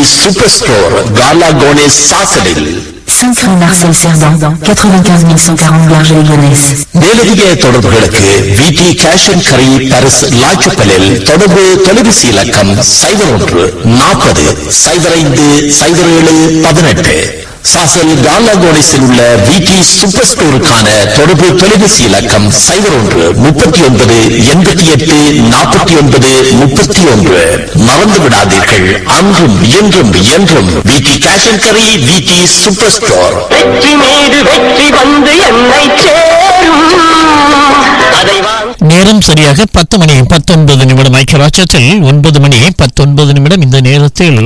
Super store காலா கோனேஸ் சாசலில் 5 rue Marcel Cerdan, 95 140 Garges-les-Gonesse. மேலதிக தொடர்புகளுக்கு விடி கேஷ் அண்ட் கரி பாரிஸ் லாச்சுப்பலில் தொடர்பு தொலைபேசி இலக்கம் சைபர் ஒன்று நாற்பது சைபர் ஐந்து சைபர் ஏழு பதினெட்டு சாசல் காலாகோனிஸில் உள்ள விடி சூப்பர் ஸ்டோருக்கான தொடர்பு தொலைபேசி இலக்கம் சைபர் ஒன்று முப்பத்தி ஒன்பது எண்பத்தி எட்டு நாற்பத்தி ஒன்பது முப்பத்தி ஒன்று மறந்து விடாதீர்கள் அன்றும் என்றும் என்றும் விடி கேஷ் அண்ட் கரி விடி சூப்பர் ஸ்டோர் வெற்றி மீது வெற்றி வந்து என்னை சேரும் அதை வாங்க நேரம் சரியாக பத்து மணி பத்தொன்பது நிமிடம் ஐக்கியராட்சத்தில் ஒன்பது மணி பத்தொன்பது நிமிடம் இந்த நேரத்தில்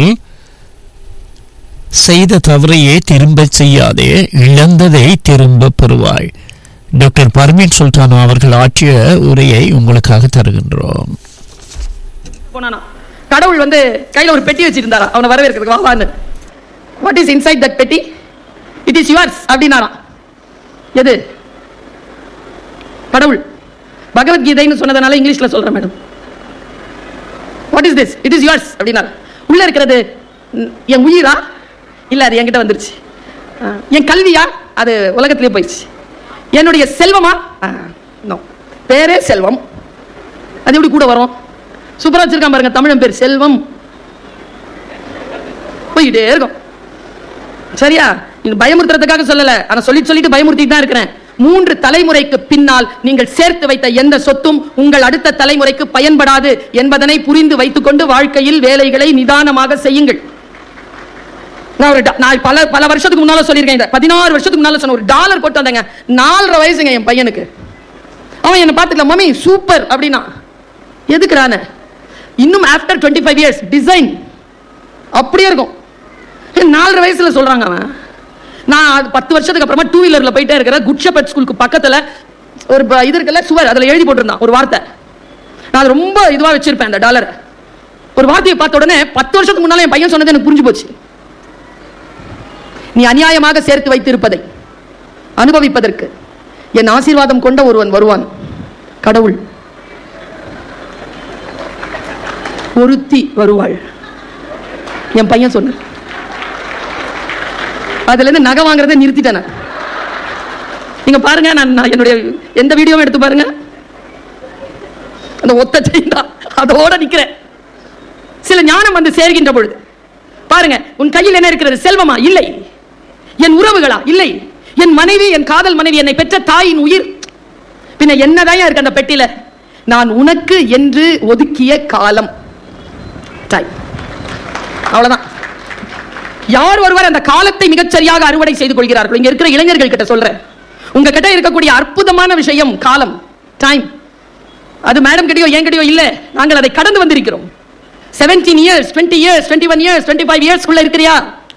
செய்த தவறையே திரும்ப செய்யாதே இழந்ததை திரும்ப பெறுவாய் டாக்டர் பர்மீன் சுல்தானோ அவர்கள் ஆற்றிய உரையை உங்களுக்காக தருகின்றோம் போனானா கடவுள் வந்து கையில ஒரு பெட்டி வச்சிருந்தாரா அவனை வரவேற்கிறதுக்கு வா வான்னு வாட் இஸ் இன்சைட் தட் பெட்டி இட் இஸ் யுவர்ஸ் அப்படின்னாராம் எது கடவுள் பகவத்கீதைன்னு சொன்னதுனால இங்கிலீஷ்ல சொல்றேன் madam what is this it is yours அப்படின்னாரு உள்ள இருக்கிறது ம், என் உயிரா இல்ல அது என்கிட்ட வந்துருச்சு ஆ, என் கல்வியா அது உலகத்திலே போயிடுச்சு என்னுடைய செல்வமா நோ பேரே செல்வம் அது எப்படி கூட வரும் சூப்பரா வச்சிருக்கான் பாருங்க தமிழன் பேர் செல்வம் போயிட்டே இருக்கும் சரியா இது பயமுறுத்துறதுக்காக சொல்லல ஆனா சொல்லி சொல்லிட்டு பயமுறுத்திட்டு தான் இருக்கிறேன் மூன்று தலைமுறைக்கு பின்னால் நீங்கள் சேர்த்து வைத்த எந்த சொத்தும் உங்கள் அடுத்த தலைமுறைக்கு பயன்படாது என்பதனை புரிந்து வைத்துக்கொண்டு வாழ்க்கையில் வேலைகளை நிதானமாக செய்யுங்கள் நான் ஒரு டா- நான் பல பல வருஷத்துக்கு முன்னால சொல்லியிருக்கேன் இதை பதினாறு வருஷத்துக்கு முன்னால சொன்ன ஒரு டாலர் போட்டு வந்தேங்க நாலரை வயசுங்க என் பையனுக்கு அவன் என்ன பார்த்துக்கல மம்மி சூப்பர் அப்படின்னா எதுக்குறான இன்னும் after twenty five years design அப்படியே இருக்கும் ஏ, நாலரை வயசுல சொல்றாங்க அவன் நான் அது பத்து வருஷத்துக்கு அப்புறமா டூ வீலர்ல போயிட்டே இருக்கிறேன் குட் ஷெப்பர்ட் ஸ்கூலுக்கு பக்கத்துல ஒரு ப- இது இருக்குல்ல சுவர் அதுல எழுதி போட்டிருந்தான் ஒரு வார்த்தை நான் அது ரொம்ப இதுவா வச்சிருப்பேன் அந்த டாலரை ஒரு வார்த்தையை பார்த்த உடனே பத்து வருஷத்துக்கு முன்னால என் பையன் சொன்னது எனக்கு புரிஞ்சு போச்சு நீ அநியாயமாக சேர்த்து வைத்திருப்பதை அனுபவிப்பதற்கு என் ஆசீர்வாதம் கொண்ட ஒருவன் வருவான் கடவுள் ஒருத்தி வருவாள் என் பையன் சொன்ன அதுல இருந்து நகை வாங்குறதை நிறுத்திட்டேன் நான். நீங்க பாருங்க நான் நான் என்னுடைய எந்த வீடியோவும் எடுத்து பாருங்க அந்த ஒத்த செயின் தான் அதோட நிக்கிறேன் சில ஞானம் வந்து சேர்கின்ற பொழுது பாருங்க உன் கையில் என்ன இருக்கிறது செல்வமா இல்லை என் உறவுகளா இல்லை என் மனைவி என் காதல் மனைவி என்னை பெற்ற தாயின் உயிர் பின்ன என்னதான் இருக்கு அந்த பெட்டியில நான் உனக்கு என்று ஒதுக்கிய காலம் டைம் அவ்வளவுதான் யார் ஒருவர் அந்த காலத்தை மிகச்சரியாக அறுவடை செய்து கொள்கிறார்கள் இங்க இருக்கிற இளைஞர்கள் கிட்ட சொல்றேன் உங்க கிட்ட இருக்கக்கூடிய அற்புதமான விஷயம் காலம் டைம் அது மேடம் கிட்டயோ என் கிட்டயோ இல்ல நாங்கள் அதை கடந்து வந்திருக்கிறோம் 17 years 20 years 21 one years twenty five இயர்ஸ்க்குள்ள இருக்கிறியா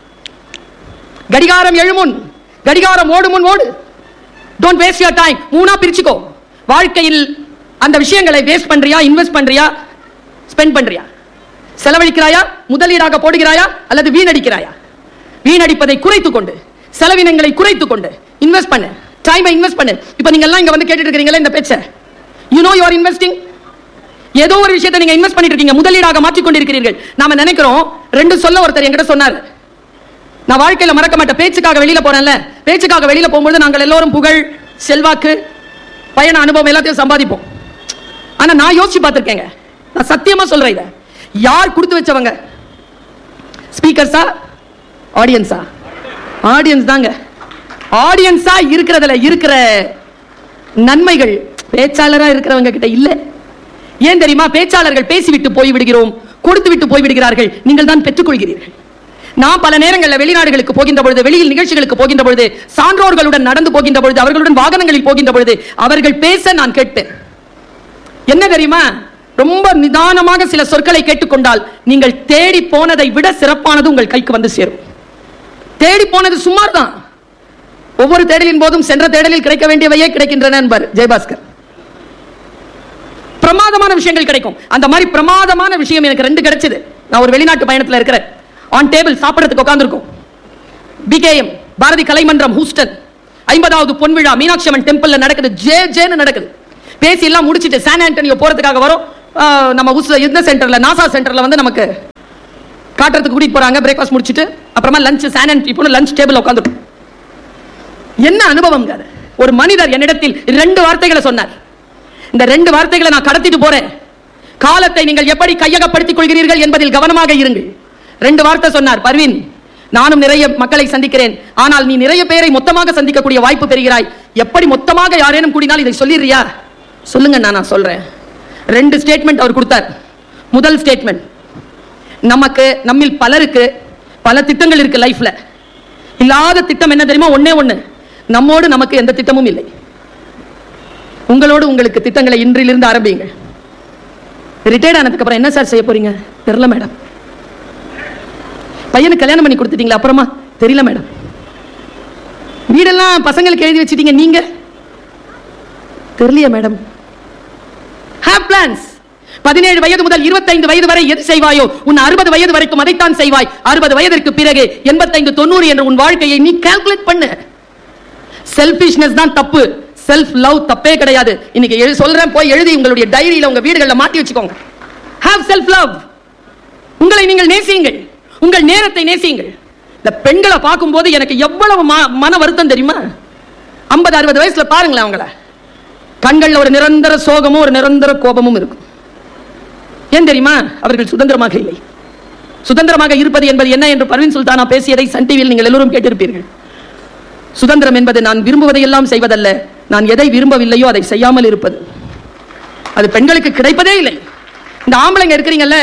கடிகாரம் எழுமுன் கடிகாரம் ஓடுமுன் ஓடு டோன்ட் வேஸ்ட் யுவர் டைம் மூணா பிரிச்சுக்கோ வாழ்க்கையில் அந்த விஷயங்களை வேஸ்ட் பண்றியா இன்வெஸ்ட் பண்றியா ஸ்பெண்ட் பண்றியா செலவழிக்கிறாயா முதலீடாக போடுகிறாயா அல்லது வீணடிக்கிறாயா வீணடிப்பதை குறைத்துக் கொண்டு செலவினங்களை குறைத்துக் கொண்டு இன்வெஸ்ட் பண்ணு டைமை இன்வெஸ்ட் பண்ணு இப்போ நீங்க எல்லாம் இங்க வந்து கேட்டுட்டு இருக்கீங்களா இந்த பேச்சை you know you are investing ஏதோ ஒரு விஷயத்தை நீங்க இன்வெஸ்ட் பண்ணிட்டு இருக்கீங்க முதலீடாக மாற்றிக் கொண்டிருக்கிறீர்கள் நாம நினைக்கிறோம் ரெண்டு சொல்ல ஒருத்தர் என்கிட்ட சொன்னார் நான் வாழ்க்கையில மறக்க மாட்டேன் பேச்சுக்காக வெளியில போறேன்ல பேச்சுக்காக வெளியில போகும்போது நாங்கள் எல்லோரும் புகழ் செல்வாக்கு பயண அனுபவம் எல்லாத்தையும் சம்பாதிப்போம் ஆனா நான் யோசிச்சு பார்த்திருக்கேங்க நான் சத்தியமா சொல்றேன் இதை யார் கொடுத்து வச்சவங்க ஸ்பீக்கர்ஸா ஆடியன்ஸா ஆடியன்ஸ் தாங்க ஆடியன்ஸா இருக்கிறதுல இருக்கிற நன்மைகள் பேச்சாளரா இருக்கிறவங்க கிட்ட இல்ல ஏன் தெரியுமா பேச்சாளர்கள் பேசிவிட்டு போய் விடுகிறோம் கொடுத்து விட்டு போய் விடுகிறார்கள் நீங்கள் தான் பெற்றுக்கொள்கிறீர்கள் நான் பல நேரங்களில் வெளிநாடுகளுக்கு போகின்ற பொழுது வெளியில் நிகழ்ச்சிகளுக்கு போகின்ற பொழுது சான்றோர்களுடன் நடந்து போகின்ற பொழுது அவர்களுடன் வாகனங்களில் போகின்ற பொழுது அவர்கள் பேச நான் கேட்பேன் என்ன தெரியுமா ரொம்ப நிதானமாக சில சொற்களை கேட்டுக்கொண்டால் நீங்கள் தேடி போனதை விட சிறப்பானது உங்கள் கைக்கு வந்து சேரும் தேடி போனது சுமார் தான் ஒவ்வொரு தேடலின் போதும் சென்ற தேடலில் கிடைக்க வேண்டியவையே கிடைக்கின்றன என்பார் ஜெயபாஸ்கர் பிரமாதமான விஷயங்கள் கிடைக்கும் அந்த மாதிரி பிரமாதமான விஷயம் எனக்கு ரெண்டு கிடைச்சது நான் ஒரு வெளிநாட்டு பயணத்துல இருக்கிறேன் ஆன் டேபிள் சாப்பிடறதுக்கு உட்கார்ந்திருக்கோம் பிகேஎம் பாரதி கலைமன்றம் ஹூஸ்டன் ஐம்பதாவது பொன் விழா மீனாட்சி அம்மன் டெம்பிள்ல நடக்குது ஜே ஜேன்னு நடக்குது பேசி எல்லாம் முடிச்சிட்டு சான் ஆண்டனியோ போறதுக்காக வரும் ஆஹ், நம்ம உஸ் இந்த சென்டர்ல நாசா சென்டர்ல வந்து நமக்கு காட்டுறதுக்கு கூட்டிட்டு போறாங்க பிரேக்ஃபாஸ்ட் முடிச்சிட்டு அப்புறமா லஞ்ச் சான் அண்ட் இப்போ லஞ்ச் டேபிள் உட்காந்துரும் என்ன அனுபவம் அது ஒரு மனிதர் என்னிடத்தில் ரெண்டு வார்த்தைகளை சொன்னார் இந்த ரெண்டு வார்த்தைகளை நான் கடத்திட்டு போறேன் காலத்தை நீங்கள் எப்படி கையகப்படுத்திக் கொள்கிறீர்கள் என்பதில் கவனமாக இருங்கள் ரெண்டு வார்த்தை சொன்னார் பர்வீன் நானும் நிறைய மக்களை சந்திக்கிறேன் ஆனால் நீ நிறைய பேரை மொத்தமாக சந்திக்கக்கூடிய வாய்ப்பு பெறுகிறாய் எப்படி மொத்தமாக யாரேனும் கூடினால் இதை சொல்லிடுறியா சொல்லுங்க நான் நான் சொல்றேன் ரெண்டு ஸ்டேட்மெண்ட் அவர் கொடுத்தார் முதல் ஸ்டேட்மெண்ட் நமக்கு நம்மில் பலருக்கு பல திட்டங்கள் இருக்கு லைஃப்ல இல்லாத திட்டம் என்ன தெரியுமா ஒண்ணே ஒண்ணு நம்மோடு நமக்கு எந்த திட்டமும் இல்லை உங்களோடு உங்களுக்கு திட்டங்களை இன்றிலிருந்து ஆரம்பியுங்கள் ரிட்டையர்ட் ஆனதுக்கு அப்புறம் என்ன சார் செய்ய போறீங்க தெரியல மேடம் பையனுக்கு கல்யாணம் பண்ணி கொடுத்துட்டீங்களா அப்புறமா தெரியல மேடம் வீடெல்லாம் பசங்களுக்கு எழுதி வச்சிட்டீங்க நீங்க தெரியலையா மேடம் ஹேவ் பிளான்ஸ் பதினேழு வயது முதல் இருபத்தைந்து வயது வரை எது செய்வாயோ உன் அறுபது வயது வரைக்கும் அதைத்தான் செய்வாய் அறுபது வயதிற்கு பிறகு எண்பத்தைந்து தொண்ணூறு என்ற உன் வாழ்க்கையை நீ கால்குலேட் பண்ணு செல்பிஷ்னஸ் தான் தப்பு செல்ஃப் லவ் தப்பே கிடையாது இன்னைக்கு எழு சொல்றேன் போய் எழுதி உங்களுடைய டைரியில உங்க வீடுகளில் மாட்டி வச்சுக்கோங்க ஹேவ் செல்ஃப் லவ் உங்களை நீங்கள் நேசியுங்கள் உங்கள் நேரத்தை நேசியுங்கள் இந்த பெண்களை பார்க்கும்போது எனக்கு எவ்வளவு ம- மன வருத்தம் தெரியுமா ஐம்பது அறுபது வயசுல பாருங்களேன் அவங்கள கண்கள்ல ஒரு நிரந்தர சோகமும் ஒரு நிரந்தர கோபமும் இருக்கும் ஏன் தெரியுமா அவர்கள் சுதந்திரமாக இல்லை சுதந்திரமாக இருப்பது என்பது என்ன என்று பர்வீன் சுல்தானா பேசியதை சன் டிவியில் நீங்கள் எல்லோரும் கேட்டிருப்பீர்கள் சுதந்திரம் என்பது நான் விரும்புவதையெல்லாம் செய்வதல்ல நான் எதை விரும்பவில்லையோ அதை செய்யாமல் இருப்பது அது பெண்களுக்கு கிடைப்பதே இல்லை இந்த ஆம்பளைங்க இருக்கிறீங்கல்ல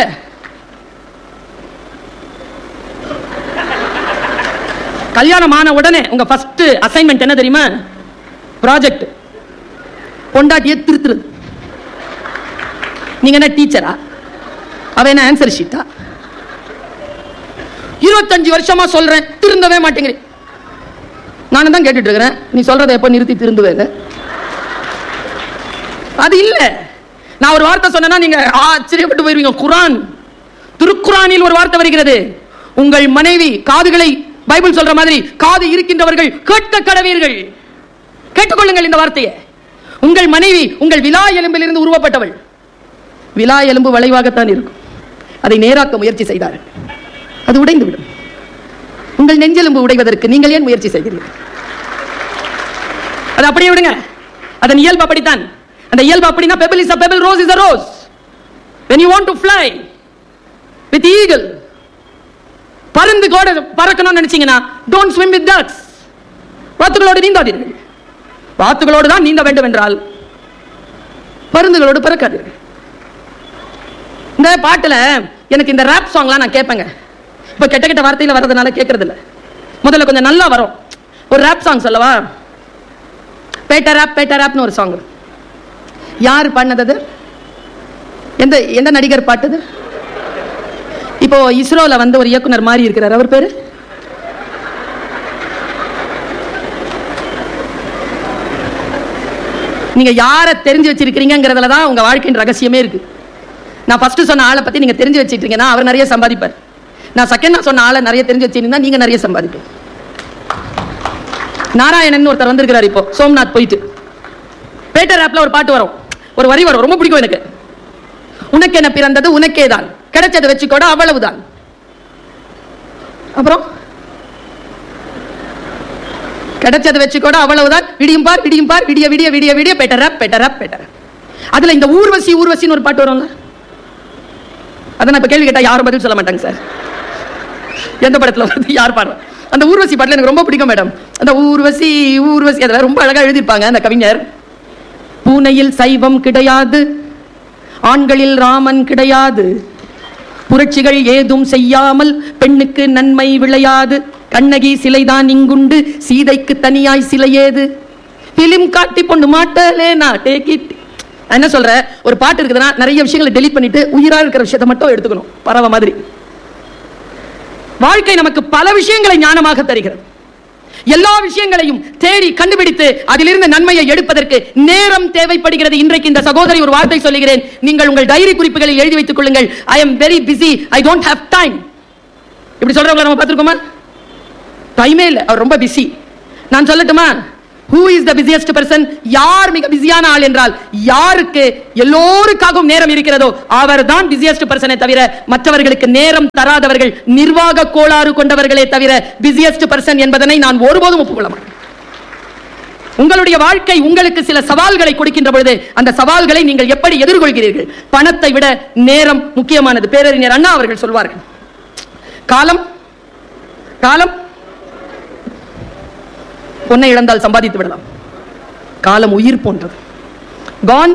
கல்யாணம் ஆன உடனே உங்க ஃபர்ஸ்ட் அசைன்மெண்ட் என்ன தெரியுமா ப்ராஜெக்ட் பொண்டாட்டியை திருத்துறது நீங்க என்ன டீச்சரா அவ என்ன ஆன்சர் ஷீட்டா இருபத்தஞ்சு வருஷமா சொல்றேன் திருந்தவே மாட்டேங்கிறேன் நானும் தான் கேட்டுட்டு இருக்கிறேன் நீ சொல்றதை எப்போ நிறுத்தி திருந்துவேன்னு அது இல்ல நான் ஒரு வார்த்தை சொன்னேன்னா நீங்க ஆச்சரியப்பட்டு போயிருவீங்க குரான் திருக்குரானில் ஒரு வார்த்தை வருகிறது உங்கள் மனைவி காதுகளை பைபிள் சொல்ற மாதிரி காது இருக்கின்றவர்கள் கேட்க கடவீர்கள் கேட்டுக்கொள்ளுங்கள் இந்த வார்த்தையை உங்கள் மனைவி உங்கள் விலா எலும்பிலிருந்து உருவப்பட்டவள் விலா எலும்பு வளைவாகத்தான் இருக்கும் அதை நேராக்க முயற்சி செய்தார்கள் அது உடைந்து விடும் உங்கள் நெஞ்செலும்பு உடைவதற்கு நீங்கள் ஏன் முயற்சி செய்கிறீர்கள் அது அப்படியே விடுங்க அதன் இயல்பு அப்படித்தான் அந்த இயல்பு அப்படின்னா pebble is a pebble rose is a rose when you want to fly with eagle பருந்து கூட பறக்கணும்னு நினைச்சீங்கன்னா டோன்ட் swim with ducks வாத்துகளோடு நீந்தாதீர்கள் வாத்துகளோடு தான் நீந்த வேண்டும் என்றால் பருந்துகளோடு பறக்காதீர்கள் இந்த பாட்டுல எனக்கு இந்த ரேப் சாங்லாம் நான் கேட்பேங்க இப்ப கெட்ட கெட்ட வார்த்தையில வர்றதுனால கேட்கறது இல்ல முதல்ல கொஞ்சம் நல்லா வரும் ஒரு ரேப் சாங் சொல்லவா பேட்ட ரேப் பேட்ட ரேப்னு ஒரு சாங் யார் பண்ணது எந்த எந்த நடிகர் பாட்டது இப்போ இஸ்ரோல வந்து ஒரு இயக்குனர் மாறி இருக்கிறார் அவர் பேரு நீங்க யாரை தெரிஞ்சு வச்சிருக்கிறீங்கிறதுல தான் உங்க வாழ்க்கையின் ரகசியமே இருக்கு நான் ஃபர்ஸ்ட் சொன்ன ஆளை பத்தி நீங்க தெரிஞ்சு வச்சிட்டீங்கன்னா அவர் நிறைய சம்பாதிப்பார் நான் செகண்ட் நான் சொன்ன ஆளை நிறைய தெரிஞ்சு வச்சிருந்தா நீங்க நிறைய சம்பாதிப்பீங்க நாராயணன் ஒருத்தர் வந்திருக்கிறார் இப்போ சோம்நாத் போயிட்டு பேட்டர் ஆப்ல ஒரு பாட்டு வரும் ஒரு வரி வரும் ரொம்ப பிடிக்கும் எனக்கு உனக்கு என்ன பிறந்தது உனக்கே தான் கிடைச்சதை வச்சுக்கோட அவ்வளவுதான் அப்புறம் கிடைச்சதை வச்சுக்கோட அவ்வளவுதான் விடியும் பார் விடியும் பார் விடிய விடிய விடிய விடிய பெட்டரா பெட்டரா பெட்டரா அதுல இந்த ஊர்வசி ஊர்வசின்னு ஒரு பாட்டு வரும்ல அதை நான் இப்ப கேள்வி கேட்டா யாரும் பதில் சொல்ல மாட்டாங்க சார் எந்த படத்துல வருது யார் பாடுறா அந்த ஊர்வசி பாட்டுல எனக்கு ரொம்ப பிடிக்கும் மேடம் அந்த ஊர்வசி ஊர்வசி அதெல்லாம் ரொம்ப அழகா எழுதியிருப்பாங்க அந்த கவிஞர் பூனையில் சைவம் கிடையாது ஆண்களில் ராமன் கிடையாது புரட்சிகள் ஏதும் செய்யாமல் பெண்ணுக்கு நன்மை விளையாது கண்ணகி சிலைதான் இங்குண்டு சீதைக்கு தனியாய் சிலை ஏது பிலிம் காட்டி பொண்ணு மாட்டலே நான் டேக் இட் என்ன சொல்ற ஒரு பாட்டு இருக்குதுன்னா நிறைய விஷயங்களை டெலீட் பண்ணிட்டு உயிரா இருக்கிற விஷயத்தை மட்டும் எடுத்துக்கணும் பறவை மாதிரி வாழ்க்கை நமக்கு பல விஷயங்களை ஞானமாக தருகிறது எல்லா விஷயங்களையும் தேடி கண்டுபிடித்து அதிலிருந்து நன்மையை எடுப்பதற்கு நேரம் தேவைப்படுகிறது இன்றைக்கு இந்த சகோதரி ஒரு வார்த்தை சொல்லுகிறேன் நீங்கள் உங்கள் டைரி குறிப்புகளில் எழுதி வைத்துக் கொள்ளுங்கள் I am very busy I don't have time இப்படி சொல்றவங்களை நம்ம பார்த்திருக்கோமா டைமே இல்லை அவர் ரொம்ப பிஸி நான் சொல்லட்டுமா who is the busiest person யார் மிக பிஸியான ஆள் என்றால் யாருக்கு எல்லோருக்காகவும் நேரம் இருக்கிறதோ அவர் தான் பிஸியஸ்ட் பர்சனை தவிர மற்றவர்களுக்கு நேரம் தராதவர்கள் நிர்வாக கோளாறு கொண்டவர்களே தவிர பிஸியஸ்ட் பர்சன் என்பதனை நான் ஒருபோதும் ஒப்புக்கொள்ள மாட்டேன் உங்களுடைய வாழ்க்கை உங்களுக்கு சில சவால்களை கொடுக்கின்ற பொழுது அந்த சவால்களை நீங்கள் எப்படி எதிர்கொள்கிறீர்கள் பணத்தை விட நேரம் முக்கியமானது பேரறிஞர் அண்ணா அவர்கள் சொல்வார்கள் காலம் காலம் பொன்னை இழந்தால் சம்பாதித்து விடலாம் காலம் உயிர் போன்றது கான்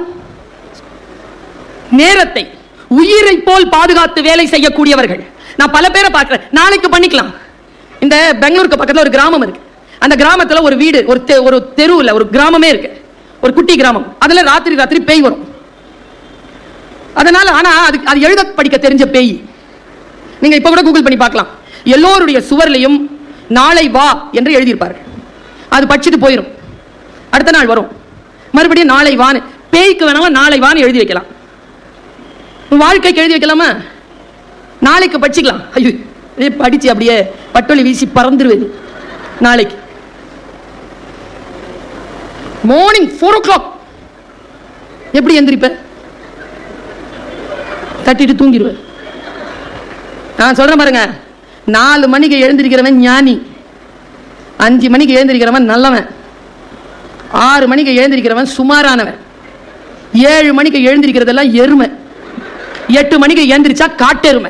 நேரத்தை உயிரை போல் பாதுகாத்து வேலை செய்யக்கூடியவர்கள் நான் பல பேரை பார்க்கிறேன் நாளைக்கு பண்ணிக்கலாம் இந்த பெங்களூருக்கு பக்கத்துல ஒரு கிராமம் இருக்கு அந்த கிராமத்துல ஒரு வீடு ஒரு தெ- ஒரு தெருவுல ஒரு கிராமமே இருக்கு ஒரு குட்டி கிராமம் அதுல ராத்திரி ராத்திரி பேய் வரும் அதனால ஆனா அது அது எழுத படிக்க தெரிஞ்ச பேய் நீங்க இப்ப கூட கூகுள் பண்ணி பார்க்கலாம் எல்லோருடைய சுவர்லையும் நாளை வா என்று எழுதியிருப்பார்கள் அது படிச்சுட்டு போயிடும் அடுத்த நாள் வரும் மறுபடியும் நாளை வான்னு பேய்க்கு வேணாலும் நாளை வான்னு எழுதி வைக்கலாம் உன் வாழ்க்கைக்கு எழுதி வைக்கலாமா நாளைக்கு படிச்சுக்கலாம் ஐயோ அப்படியே படிச்சு அப்படியே பட்டொலி வீசி பறந்துருவேது நாளைக்கு மார்னிங் ஃபோர் ஓ கிளாக் எப்படி எந்திரிப்ப தட்டிட்டு தூங்கிடுவேன் நான் சொல்றேன் பாருங்க நாலு மணிக்கு எழுந்திருக்கிறவன் ஞானி அஞ்சு மணிக்கு எழுந்திருக்கிறவன் நல்லவன் ஆறு மணிக்கு எழுந்திருக்கிறவன் சுமாரானவன் ஏழு மணிக்கு எழுந்திருக்கிறதெல்லாம் எருமை எட்டு மணிக்கு எழுந்திரிச்சா காட்டெருமை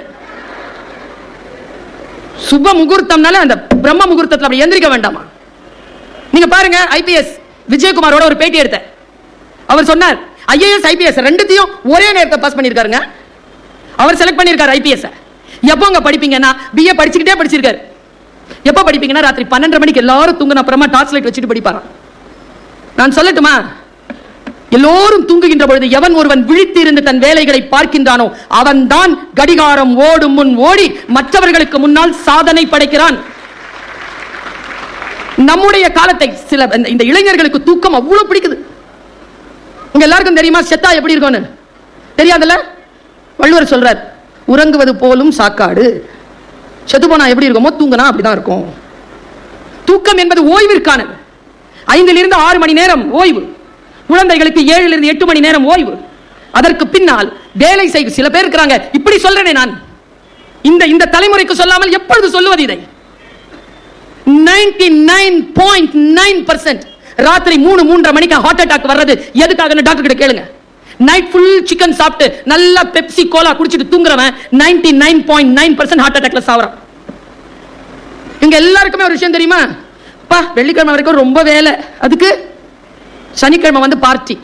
சுப முகூர்த்தம்னால அந்த பிரம்ம முகூர்த்தத்தில் அப்படி எந்திரிக்க வேண்டாமா நீங்க பாருங்க ஐபிஎஸ் விஜயகுமாரோட ஒரு பேட்டி எடுத்தேன் அவர் சொன்னார் ஐஏஎஸ் ஐபிஎஸ் ரெண்டுத்தையும் ஒரே நேரத்தை பாஸ் பண்ணியிருக்காருங்க அவர் செலக்ட் பண்ணியிருக்காரு ஐபிஎஸ் எப்போங்க படிப்பீங்கன்னா பிஏ படிச்சுக்கிட்டே படிச்சிருக்காரு எப்போ படிப்பீங்கன்னா ராத்திரி பன்னெண்டரை மணிக்கு எல்லாரும் தூங்கின அப்புறமா டார்ச் லைட் வச்சுட்டு படிப்பாராம் நான் சொல்லட்டுமா எல்லோரும் தூங்குகின்ற பொழுது எவன் ஒருவன் விழித்திருந்து தன் வேலைகளை பார்க்கின்றானோ அவன்தான் கடிகாரம் ஓடும் முன் ஓடி மற்றவர்களுக்கு முன்னால் சாதனை படைக்கிறான் நம்முடைய காலத்தை சில இந்த- இந்த இளைஞர்களுக்கு தூக்கம் அவ்வளவு பிடிக்குது உங்க எல்லாருக்கும் தெரியுமா செத்தா எப்படி இருக்கும்னு தெரியாதுல்ல வள்ளுவர் சொல்றார் உறங்குவது போலும் சாக்காடு செத்து போனா எப்படி இருக்குமோ தூங்கினா அப்படிதான் இருக்கும் தூக்கம் என்பது ஓய்விற்கானது ஐந்திலிருந்து ஆறு மணி நேரம் ஓய்வு குழந்தைகளுக்கு ஏழிலிருந்து எட்டு மணி நேரம் ஓய்வு அதற்கு பின்னால் வேலை செய்ய சில பேர் இருக்கிறாங்க இப்படி சொல்றேனே நான் இந்த இந்த தலைமுறைக்கு சொல்லாமல் எப்பொழுது சொல்லுவது இதை 99.9% ராத்திரி மூணு மூன்றரை மணிக்கு ஹார்ட் அட்டாக் வர்றது எதுக்காகன்னு டாக்டர் கிட்ட கேளுங்க நைட் ஃபுல் சிக்கன் சாப்பிட்டு நல்லா பெப்சி கோலா குடிச்சிட்டு தூங்குறவன் 99.9% nine point nine percent heart அட்டாக்ல சாவறான் இங்க எல்லாருக்குமே ஒரு விஷயம் தெரியுமா பா வெள்ளிக்கிழமை வரைக்கும் ரொம்ப வேலை அதுக்கு சனிக்கிழமை வந்து பார்ட்டி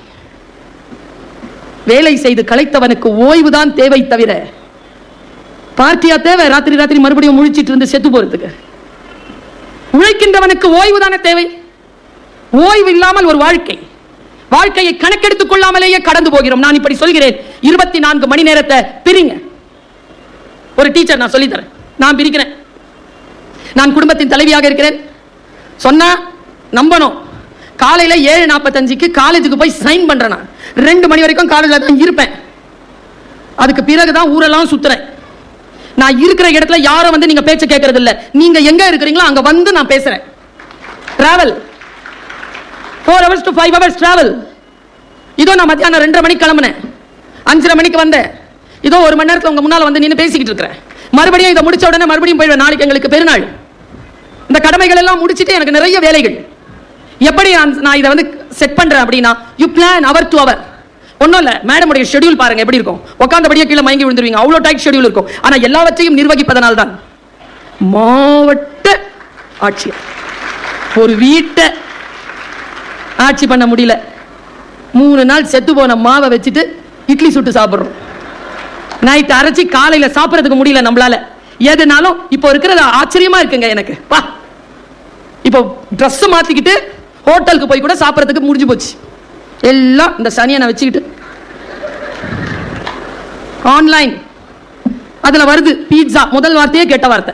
வேலை செய்து களைத்தவனுக்கு ஓய்வுதான் தேவை தவிர பார்ட்டியா தேவை ராத்திரி ராத்திரி மறுபடியும் முழிச்சிட்டு இருந்து செத்து போறதுக்கு உழைக்கின்றவனுக்கு ஓய்வு தானே தேவை ஓய்வு இல்லாமல் ஒரு வாழ்க்கை வாழ்க்கையை கணக்கெடுத்துக் கொள்ளாமலேயே கடந்து போகிறோம் நான் இப்படி சொல்கிறேன் இருபத்தி நான்கு மணி நேரத்தை பிரிங்க ஒரு டீச்சர் நான் சொல்லித் தரேன் நான் பிரிக்கிறேன் நான் குடும்பத்தின் தலைவியாக இருக்கிறேன் சொன்னா நம்பணும் காலையில ஏழு நாற்பத்தஞ்சுக்கு காலேஜுக்கு போய் சைன் பண்றேன் நான் ரெண்டு மணி வரைக்கும் காலேஜில் தான் இருப்பேன் அதுக்கு பிறகுதான் ஊரெல்லாம் சுத்துறேன் நான் இருக்கிற இடத்துல யாரும் வந்து நீங்க பேச்ச கேட்கறது இல்ல நீங்க எங்க இருக்கிறீங்களோ அங்க வந்து நான் பேசுறேன் travel four hours to five hours travel இதோ நான் மத்தியானம் ரெண்டரை மணிக்கு கிளம்புனேன் அஞ்சரை மணிக்கு வந்தேன் இதோ ஒரு மணி நேரத்துல உங்க முன்னால வந்து நின்று பேசிக்கிட்டு இருக்கிறேன் மறுபடியும் இதை முடிச்ச உடனே மறுபடியும் போயிடுவேன் நாளைக்கு எங்களுக்கு பெருநாள் இந்த கடமைகள் எல்லாம் முடிச்சிட்டு எனக்கு நிறைய வேலைகள் எப்படி நான் நான் இதை வந்து செட் பண்றேன் அப்படின்னா you plan hour to hour ஒன்றும் இல்லை மேடமுடைய ஷெட்யூல் பாருங்க எப்படி இருக்கும் உட்காந்தபடியே கீழே மயங்கி விழுந்துருவீங்க அவ்வளோ டைட் ஷெட்யூல் இருக்கும் ஆனா எல்லாவற்றையும் நிர்வகிப்பதனால் தான் மாவட்ட ஆட்சியர் ஒரு வீட்டை ஆட்சி பண்ண முடியல மூணு நாள் செத்து போன மாவை வச்சுட்டு இட்லி சுட்டு சாப்பிடுறோம் நைட் அரைச்சி காலையில சாப்பிடறதுக்கு முடியல நம்மளால எதுனாலும் இப்போ இருக்கிறது ஆச்சரியமா இருக்குங்க எனக்கு பா இப்போ Dress மாத்திக்கிட்டு ஹோட்டலுக்கு போய் கூட சாப்பிடறதுக்கு முடிஞ்சு போச்சு எல்லாம் இந்த சனியனை வச்சுக்கிட்டு ஆன்லைன் அதுல வருது பீட்சா முதல் வார்த்தையே கெட்ட வார்த்தை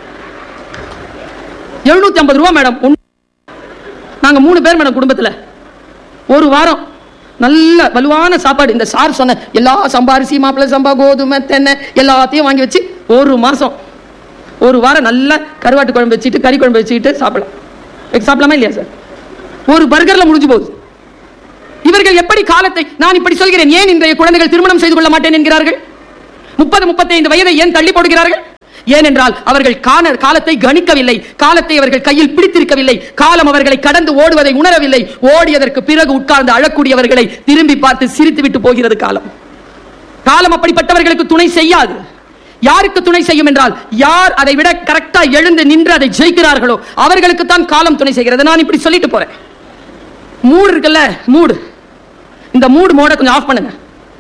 எழுநூத்தி ஐம்பது ரூபா மேடம் நாங்க மூணு பேர் மேடம் குடும்பத்துல ஒரு வாரம் நல்ல வலுவான சாப்பாடு இந்த சார் சொன்ன எல்லா சம்பா அரிசி மாப்பிள்ளை சம்பா கோதுமை தென்னை எல்லாத்தையும் வாங்கி வச்சு ஒரு மாசம் ஒரு வாரம் நல்லா கருவாட்டு குழம்பு வச்சுட்டு கறி குழம்பு வச்சுக்கிட்டு சாப்பிடலாம் சாப்பிடலாமா இல்லையா சார் ஒரு பர்கர்ல முடிஞ்சு போகுது இவர்கள் எப்படி காலத்தை நான் இப்படி சொல்கிறேன் ஏன் இன்றைய குழந்தைகள் திருமணம் செய்து கொள்ள மாட்டேன் என்கிறார்கள் முப்பது முப்பத்தைந்து வயதை ஏன் தள்ளி போடுகிறார்கள் ஏனென்றால் அவர்கள் காண காலத்தை கணிக்கவில்லை காலத்தை அவர்கள் கையில் பிடித்திருக்கவில்லை காலம் அவர்களை கடந்து ஓடுவதை உணரவில்லை ஓடியதற்கு பிறகு உட்கார்ந்து அழக்கூடியவர்களை திரும்பி பார்த்து சிரித்து விட்டு போகிறது காலம் காலம் அப்படிப்பட்டவர்களுக்கு துணை செய்யாது யாருக்கு துணை செய்யும் என்றால் யார் அதை விட கரெக்டா எழுந்து நின்று அதை ஜெயிக்கிறார்களோ அவர்களுக்கு தான் காலம் துணை செய்கிறது நான் இப்படி சொல்லிட்டு போறேன் மூடு இருக்குல்ல மூடு இந்த மூடு மோட கொஞ்சம் ஆஃப் பண்ணுங்க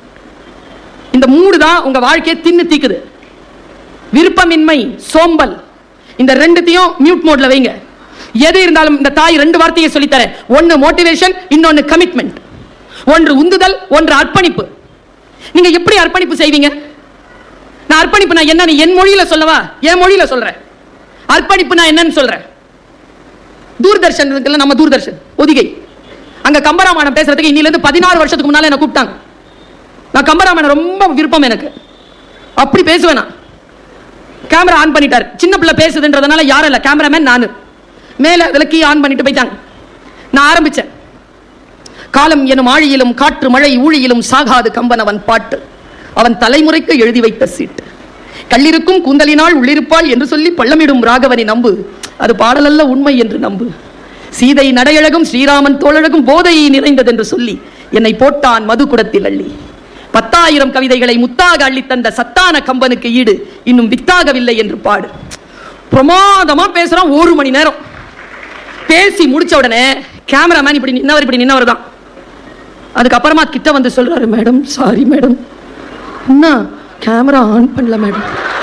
இந்த மூடு தான் உங்க வாழ்க்கையை தின்னு தீக்குது விருப்பமின்மை சோம்பல் இந்த ரெண்டுத்தையும் மியூட் மோட்ல வைங்க எது இருந்தாலும் இந்த தாய் ரெண்டு வார்த்தையை சொல்லித்தரேன் ஒன்னு மோட்டிவேஷன் இன்னொன்னு கமிட்மெண்ட் ஒன்று உந்துதல் ஒன்று அர்ப்பணிப்பு நீங்க எப்படி அர்ப்பணிப்பு செய்வீங்க நான் அர்ப்பணிப்பு நான் என்ன என் மொழியில சொல்லவா என் மொழியில சொல்றேன் அர்ப்பணிப்பு நான் என்னன்னு சொல்றேன் தூர்தர்ஷன் இருக்குல்ல நம்ம தூர்தர்ஷன் ஒதிகை அங்க கம்பராமாயணம் பேசுறதுக்கு இன்னில இருந்து பதினாறு வருஷத்துக்கு முன்னால என்ன கூப்பிட்டாங்க நான் கம்பராமாயணம் ரொம்ப விருப்பம் எனக்கு அப்படி பேசுவேன் நான் கேமரா ஆன் பண்ணிட்டார் சின்ன பிள்ளை பேசுதுன்றதுனால யாரும் இல்ல கேமராமேன் நானு மேல அதுல கீ ஆன் பண்ணிட்டு போயிட்டாங்க நான் ஆரம்பிச்சேன் காலம் எனும் ஆழியிலும் காற்று மழை ஊழியிலும் சாகாது கம்பனவன் பாட்டு அவன் தலைமுறைக்கு எழுதி வைத்த சீட்டு கல்லிருக்கும் கூந்தலினால் உள்ளிருப்பாள் என்று சொல்லி பள்ளமிடும் ராகவனை நம்பு அது பாடலல்ல உண்மை என்று நம்பு சீதை நடையழகும் ஸ்ரீராமன் தோழழகும் போதையை நிறைந்தது என்று சொல்லி என்னை போட்டான் மது குடத்தில் அள்ளி பத்தாயிரம் கவிதைகளை முத்தாக அள்ளித் தந்த சத்தான கம்பனுக்கு ஈடு இன்னும் வித்தாகவில்லை என்று பாடு பிரமாதமா பேசுறான் ஒரு மணி நேரம் பேசி முடிச்ச உடனே கேமராமேன் இப்படி நின்னவர் இப்படி நின்னவர் தான் அதுக்கப்புறமா கிட்ட வந்து சொல்றாரு மேடம் சாரி மேடம் என்ன கேமரா ஆன் பண்ணல மேடம்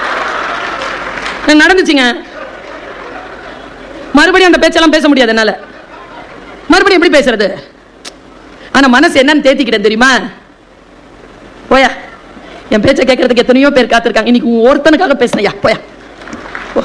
நடந்துச்சுங்க மறுபடியும் அந்த பேச்செல்லாம் பேச முடியாது என்னால மறுபடியும் எப்படி பேசுறது ஆனா மனசு என்னன்னு தேத்திக்கிட்டேன் தெரியுமா போயா என் பேச்சை கேட்கறதுக்கு எத்தனையோ பேர் காத்திருக்காங்க இன்னைக்கு உன் ஒருத்தனுக்காக பேசினையா போயா போ.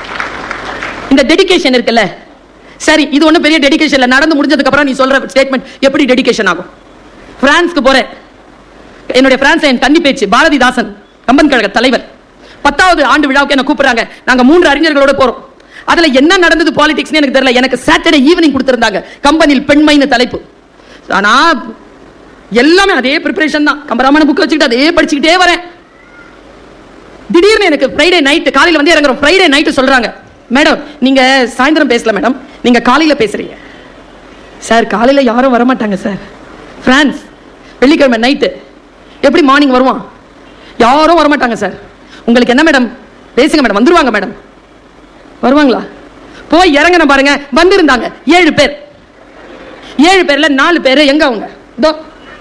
இந்த டெடிகேஷன் இருக்குல்ல சரி இது ஒண்ணும் பெரிய டெடிகேஷன் இல்ல நடந்து முடிஞ்சதுக்கு அப்புறம் நீ சொல்ற ஸ்டேட்மெண்ட் எப்படி டெடிகேஷன் ஆகும் பிரான்ஸ்க்கு போறேன் என்னுடைய பிரான்ஸ் என் கன்னி பேச்சு பாரதிதாசன் கம்பன் கழக தலைவர் பத்தாவது ஆண்டு விழாவுக்கு என்ன கூப்பிடுறாங்க நாங்க மூன்று அறிஞர்களோட போறோம் அதுல என்ன நடந்தது பாலிடிக்ஸ்னு எனக்கு தெரியல எனக்கு சாட்டர்டே ஈவினிங் கொடுத்திருந்தாங்க கம்பனில் பெண்மைன்னு தலைப்பு ஆனா எல்லாமே அதே ப்ரிப்பரேஷன் தான் கம்பராமன புக் வச்சுக்கிட்டு அதே படிச்சுக்கிட்டே வரேன் திடீர்னு எனக்கு ஃப்ரைடே நைட் காலையில வந்து இறங்குறோம் ஃப்ரைடே நைட்டு சொல்றாங்க மேடம் நீங்க சாயந்தரம் பேசல மேடம் நீங்க காலையில பேசுறீங்க சார் காலையில யாரும் வர மாட்டாங்க சார் பிரான்ஸ் வெள்ளிக்கிழமை நைட்டு எப்படி மார்னிங் வருவான் யாரும் வர மாட்டாங்க சார் உங்களுக்கு என்ன மேடம் பேசுங்க மேடம் வந்துருவாங்க மேடம் வருவாங்களா போய் இறங்கின பாருங்க வந்திருந்தாங்க ஏழு பேர் ஏழு பேர்ல நாலு பேர் எங்க அவங்க இதோ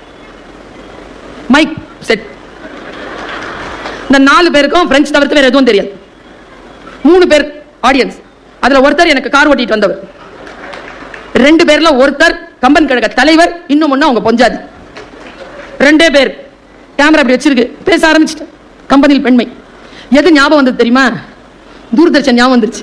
மைக் செட் இந்த நாலு பேருக்கும் பிரெஞ்சு தவிர்த்து வேற எதுவும் தெரியாது மூணு பேர் ஆடியன்ஸ் அதுல ஒருத்தர் எனக்கு கார் ஓட்டிட்டு வந்தவர் ரெண்டு பேர்ல ஒருத்தர் கம்பன் கழக தலைவர் இன்னும் ஒண்ணு அவங்க பொஞ்சாதி ரெண்டே பேர் கேமரா அப்படி வச்சிருக்கு பேச ஆரம்பிச்சிட்டேன் கம்பெனியில் பெண்மை எது ஞாபகம் வந்தது தெரியுமா தூர்தர்ஷன் ஞாபகம் வந்துருச்சு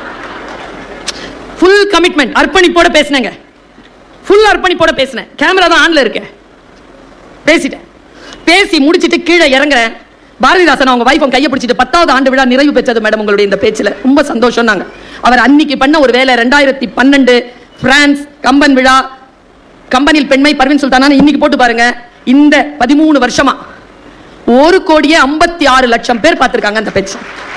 ஃபுல் கமிட்மெண்ட் அர்ப்பணிப்போட பேசினேங்க ஃபுல் அர்ப்பணிப்போட பேசினேன் கேமரா தான் ஆன்ல இருக்கேன் பேசிட்டேன் பேசி முடிச்சிட்டு கீழே இறங்குறேன் பாரதிதாசன் அவங்க வைஃப் கையை பிடிச்சிட்டு பத்தாவது ஆண்டு விழா நிறைவு பெற்றது மேடம் உங்களுடைய இந்த பேச்சுல ரொம்ப சந்தோஷம் நாங்க அவர் அன்னைக்கு பண்ண ஒரு வேலை ரெண்டாயிரத்தி பன்னெண்டு பிரான்ஸ் கம்பன் விழா கம்பனில் பெண்மை பர்வீன் சுல்தானா இன்னைக்கு போட்டு பாருங்க இந்த பதிமூணு வருஷமா ஒரு கோடியே ஐம்பத்தி ஆறு லட்சம் பேர் பார்த்திருக்காங்க அந்த பேச்சு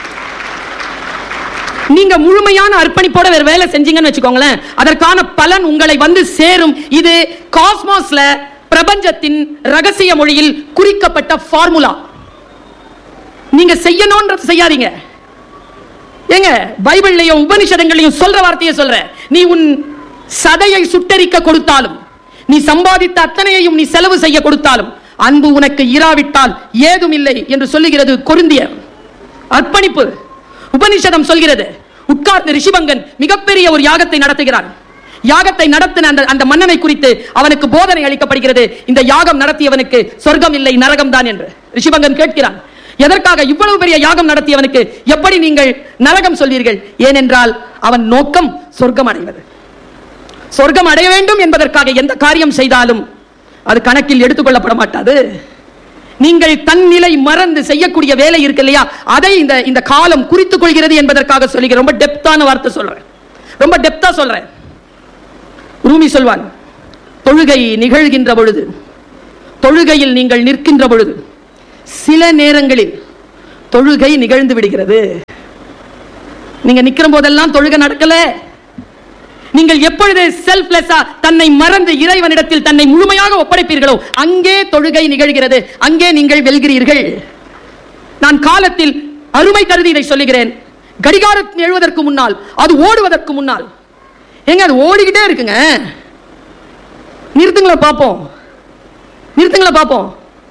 நீங்க முழுமையான அர்ப்பணிப்போட வேற வேலை செஞ்சீங்கன்னு வச்சுக்கோங்களேன் அதற்கான பலன் உங்களை வந்து சேரும் இது காஸ்மாஸ்ல பிரபஞ்சத்தின் ரகசிய மொழியில் குறிக்கப்பட்ட ஃபார்முலா நீங்க செய்யணும்ன்றது செய்யாதீங்க ஏங்க பைபிள்லயும் உபனிஷதங்களையும் சொல்ற வார்த்தையை சொல்ற நீ உன் சதையை சுட்டரிக்க கொடுத்தாலும் நீ சம்பாதித்த அத்தனையையும் நீ செலவு செய்ய கொடுத்தாலும் அன்பு உனக்கு இராவிட்டால் ஏதும் இல்லை என்று சொல்லுகிறது கொருந்தியர் அர்ப்பணிப்பு உபனிஷதம் சொல்கிறது உட்கார்ந்து ரிஷிபங்கன் மிகப்பெரிய ஒரு யாகத்தை நடத்துகிறான் யாகத்தை நடத்தின அந்த அந்த மன்னனை குறித்து அவனுக்கு போதனை அளிக்கப்படுகிறது இந்த யாகம் நடத்தியவனுக்கு சொர்க்கம் இல்லை நரகம் தான் என்று ரிஷிபங்கன் கேட்கிறான் எதற்காக இவ்வளவு பெரிய யாகம் நடத்தியவனுக்கு எப்படி நீங்கள் நரகம் சொல்வீர்கள் ஏனென்றால் அவன் நோக்கம் சொர்க்கம் அடைவது சொர்க்கம் அடைய வேண்டும் என்பதற்காக எந்த காரியம் செய்தாலும் அது கணக்கில் எடுத்துக்கொள்ளப்பட மாட்டாது நீங்கள் தன் நிலை மறந்து செய்யக்கூடிய வேலை இருக்கு இல்லையா அதை இந்த இந்த காலம் குறித்துக் கொள்கிறது என்பதற்காக சொல்லுகிறேன் ரொம்ப டெப்தான வார்த்தை சொல்றேன் ரொம்ப டெப்தா சொல்றேன் ரூமி சொல்வான் தொழுகை நிகழ்கின்ற பொழுது தொழுகையில் நீங்கள் நிற்கின்ற பொழுது சில நேரங்களில் தொழுகை நிகழ்ந்து விடுகிறது நீங்க நிக்கிற போதெல்லாம் தொழுகை நடக்கல நீங்கள் எப்பொழுது செல்ஃப்லெஸ்ஸா தன்னை மறந்து இறைவனிடத்தில் தன்னை முழுமையாக ஒப்படைப்பீர்களோ அங்கே தொழுகை நிகழ்கிறது அங்கே நீங்கள் வெல்கிறீர்கள் நான் காலத்தில் அருமை கருதி இதை சொல்லுகிறேன் கடிகாரம் எழுவதற்கு முன்னால் அது ஓடுவதற்கு முன்னால் ஏங்க அது ஓடிக்கிட்டே இருக்குங்க நிறுத்துங்களா பார்ப்போம் நிறுத்துங்களா பார்ப்போம்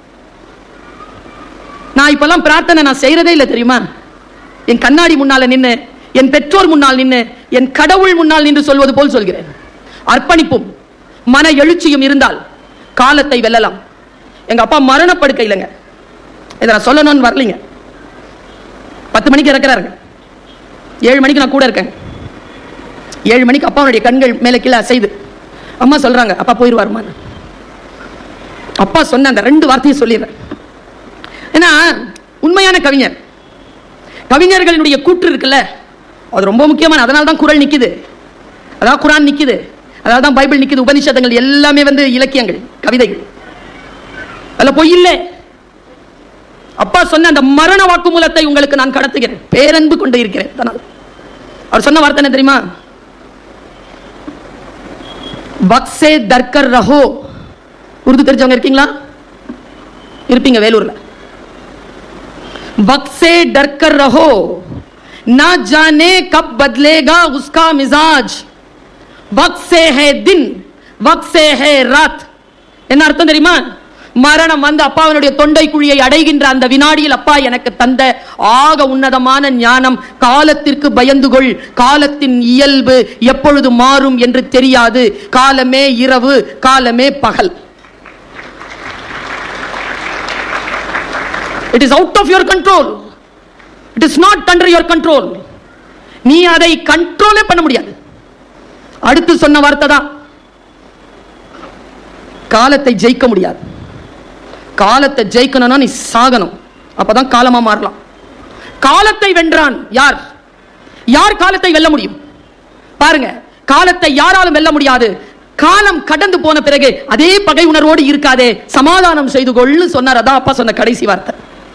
நான் இப்பெல்லாம் பிரார்த்தனை நான் செய்யறதே இல்லை தெரியுமா என் கண்ணாடி முன்னால நின்னு என் பெற்றோர் முன்னால் நின்னு என் கடவுள் முன்னால் நின்று சொல்வது போல் சொல்கிறேன் அர்ப்பணிப்பும் மன எழுச்சியும் இருந்தால் காலத்தை வெல்லலாம் எங்க அப்பா மரணப்படுக்கை இல்லைங்க இதை நான் சொல்லணும்னு வரலைங்க பத்து மணிக்கு இறக்குறாருங்க ஏழு மணிக்கு நான் கூட இருக்கேன் ஏழு மணிக்கு அப்பாவுடைய கண்கள் மேலே கீழே அசைது அம்மா சொல்றாங்க அப்பா போயிடுவாருமா அப்பா சொன்ன அந்த ரெண்டு வார்த்தையை சொல்லிடுறேன் ஏன்னா உண்மையான கவிஞர் கவிஞர்களினுடைய கூற்று இருக்குல்ல அது ரொம்ப முக்கியமான அதனால தான் குரல் நிக்குது அதான் குரான் நிக்குது அதனால தான் பைபிள் நிக்குது உபனிஷதங்கள் எல்லாமே வந்து இலக்கியங்கள் கவிதைகள் அதுல பொய் இல்லை அப்பா சொன்ன அந்த மரண வாக்குமூலத்தை உங்களுக்கு நான் கடத்துகிறேன் பேரன்பு கொண்டு இருக்கிறேன் அதனால் அவர் சொன்ன வார்த்தை என்ன தெரியுமா பக்ஸே தர்கர் ரஹோ உருது தெரிஞ்சவங்க இருக்கீங்களா இருப்பீங்க வேலூர்ல वक्त से डर कर रहो ना जाने कब बदलेगा उसका मिजाज वक्त से है दिन वक्त से है रात என்ன அர்த்தம் தெரியுமா மரணம் வந்து அப்பாவினுடைய தொண்டை குழியை அடைகின்ற அந்த வினாடியில் அப்பா எனக்கு தந்த ஆக உன்னதமான ஞானம் காலத்திற்கு பயந்து கொள் காலத்தின் இயல்பு எப்பொழுது மாறும் என்று தெரியாது காலமே இரவு காலமே பகல் it is out of your control it is not under your control நீ அதை கண்ட்ரோலே பண்ண முடியாது அடுத்து சொன்ன வார்த்தை தான் காலத்தை ஜெயிக்க முடியாது காலத்தை ஜெயிக்கணும்னா நீ சாகணும் அப்பதான் காலமா மாறலாம் காலத்தை வென்றான் யார் யார் காலத்தை வெல்ல முடியும் பாருங்க காலத்தை யாராலும் வெல்ல முடியாது காலம் கடந்து போன பிறகு அதே பகை உணர்வோடு இருக்காதே சமாதானம் செய்து கொள்னு சொன்னார் அதான் அப்பா சொன்ன கடைசி வார்த்தை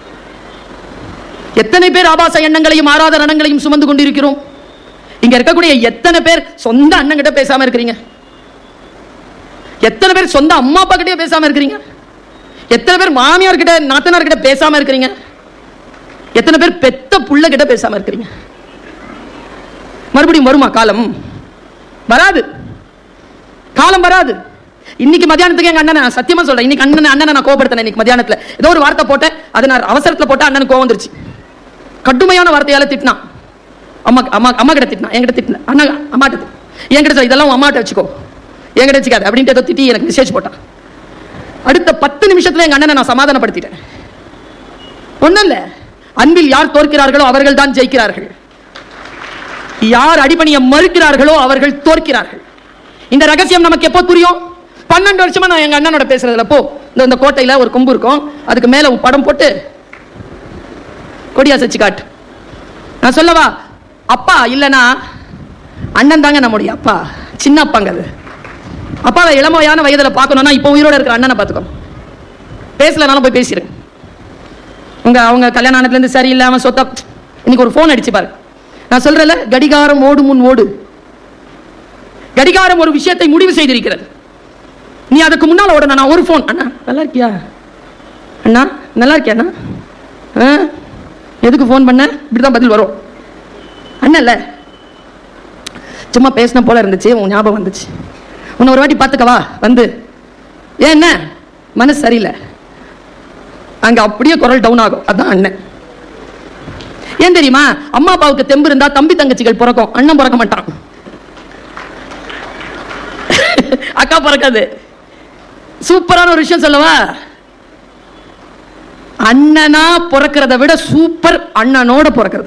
எத்தனை பேர் ஆபாச எண்ணங்களையும் ஆராத எண்ணங்களையும் சுமந்து கொண்டிருக்கிறோம் இங்க இருக்கக்கூடிய எத்தனை பேர் சொந்த அண்ணன் கிட்ட பேசாம இருக்கிறீங்க எத்தனை பேர் சொந்த அம்மா அப்பா கிட்டே பேசாம இருக்கிறீங்க எத்தனை பேர் மாமியார் கிட்ட நாத்தனார் கிட்ட பேசாம இருக்கிறீங்க எத்தனை பேர் பெத்த புள்ள கிட்ட பேசாம இருக்கிறீங்க மறுபடியும் வருமா காலம் வராது காலம் வராது இன்னைக்கு மத்தியானத்துக்கு எங்க அண்ணன் நான் சத்தியமா சொல்றேன் இன்னைக்கு அண்ணன் அண்ணனை நான் கோபப்படுத்தினேன் இன்னைக்கு மத்தியானத்துல ஏதோ ஒரு வார்த்தை போட்டேன் அதை நான் அவசரத்துல போட்டா அண்ணனுக்கு கோவம் வந்துருச்சு கடுமையான வார்த்தையால திட்டினான் அம்மா அம்மா அம்மா கிட்ட திட்டினா என்கிட்ட திட்டின அண்ணா அம்மாட்ட திட்டு. என்கிட்ட சொல்ல, இதெல்லாம் உன் அம்மாட்ட வச்சுக்கோ என்கிட்ட வச்சுக்காது அப்படின்ட்டு ஏதோ திட்டி எனக்கு மெசேஜ் போட்டான் அடுத்த பத்து நிமிஷத்துல எங்க அண்ணனை நான் சமாதானப்படுத்திட்டேன் ஒண்ணும் இல்ல அன்பில் யார் தோற்கிறார்களோ அவர்கள் தான் ஜெயிக்கிறார்கள் யார் அடிபணிய மறுக்கிறார்களோ அவர்கள் தோற்கிறார்கள் இந்த ரகசியம் நமக்கு எப்போ புரியும் பன்னெண்டு வருஷமா நான் எங்க அண்ணனோட பேசுறதுல போ இந்த இந்த கோட்டையில ஒரு கொம்பு இருக்கும் அதுக்கு மேல ஒரு படம் போட்டு கொடியா சச்சு காட்டு நான் சொல்லவா அப்பா இல்லனா அண்ணன் தாங்க நம்முடைய அப்பா சின்ன அப்பாங்க அது அப்பாவை இளமையான வயதுல பார்க்கணும்னா இப்போ உயிரோட இருக்கிற அண்ணனை பார்த்துக்கோ பேசலனாலும் போய் பேசிடுங்க உங்க அவங்க கல்யாண ஆனதுல இருந்து சரியில்லாம சொத்த இன்னைக்கு ஒரு ஃபோன் அடிச்சு பாரு நான் சொல்றேன்ல கடிகாரம் ஓடு முன் ஓடு கடிகாரம் ஒரு விஷயத்தை முடிவு செய்திருக்கிறது நீ அதுக்கு முன்னால ஓடணும் நான் ஒரு ஃபோன் அண்ணா நல்லா இருக்கியா அண்ணா நல்லா இருக்கியா அண்ணா ஆ? எதுக்கு ஃபோன் பண்ண இப்படிதான் பதில் வரும் அண்ணல்ல சும்மா பேசின போல இருந்துச்சு உன் ஞாபகம் வந்துச்சு உன்னை ஒரு வாட்டி பார்த்துக்கவா வந்து ஏன் என்ன மனசு சரியில்லை அங்க அப்படியே குரல் டவுன் ஆகும் அதான் அண்ணன் ஏன் தெரியுமா அம்மா அப்பாவுக்கு தெம்பு இருந்தா தம்பி தங்கச்சிகள் பிறக்கும் அண்ணன் பிறக்க மாட்டான் அக்கா பிறக்காது சூப்பரான ஒரு விஷயம் சொல்லவா அண்ணனா பிறக்கிறத விட சூப்பர் அண்ணனோட பிறக்கிறது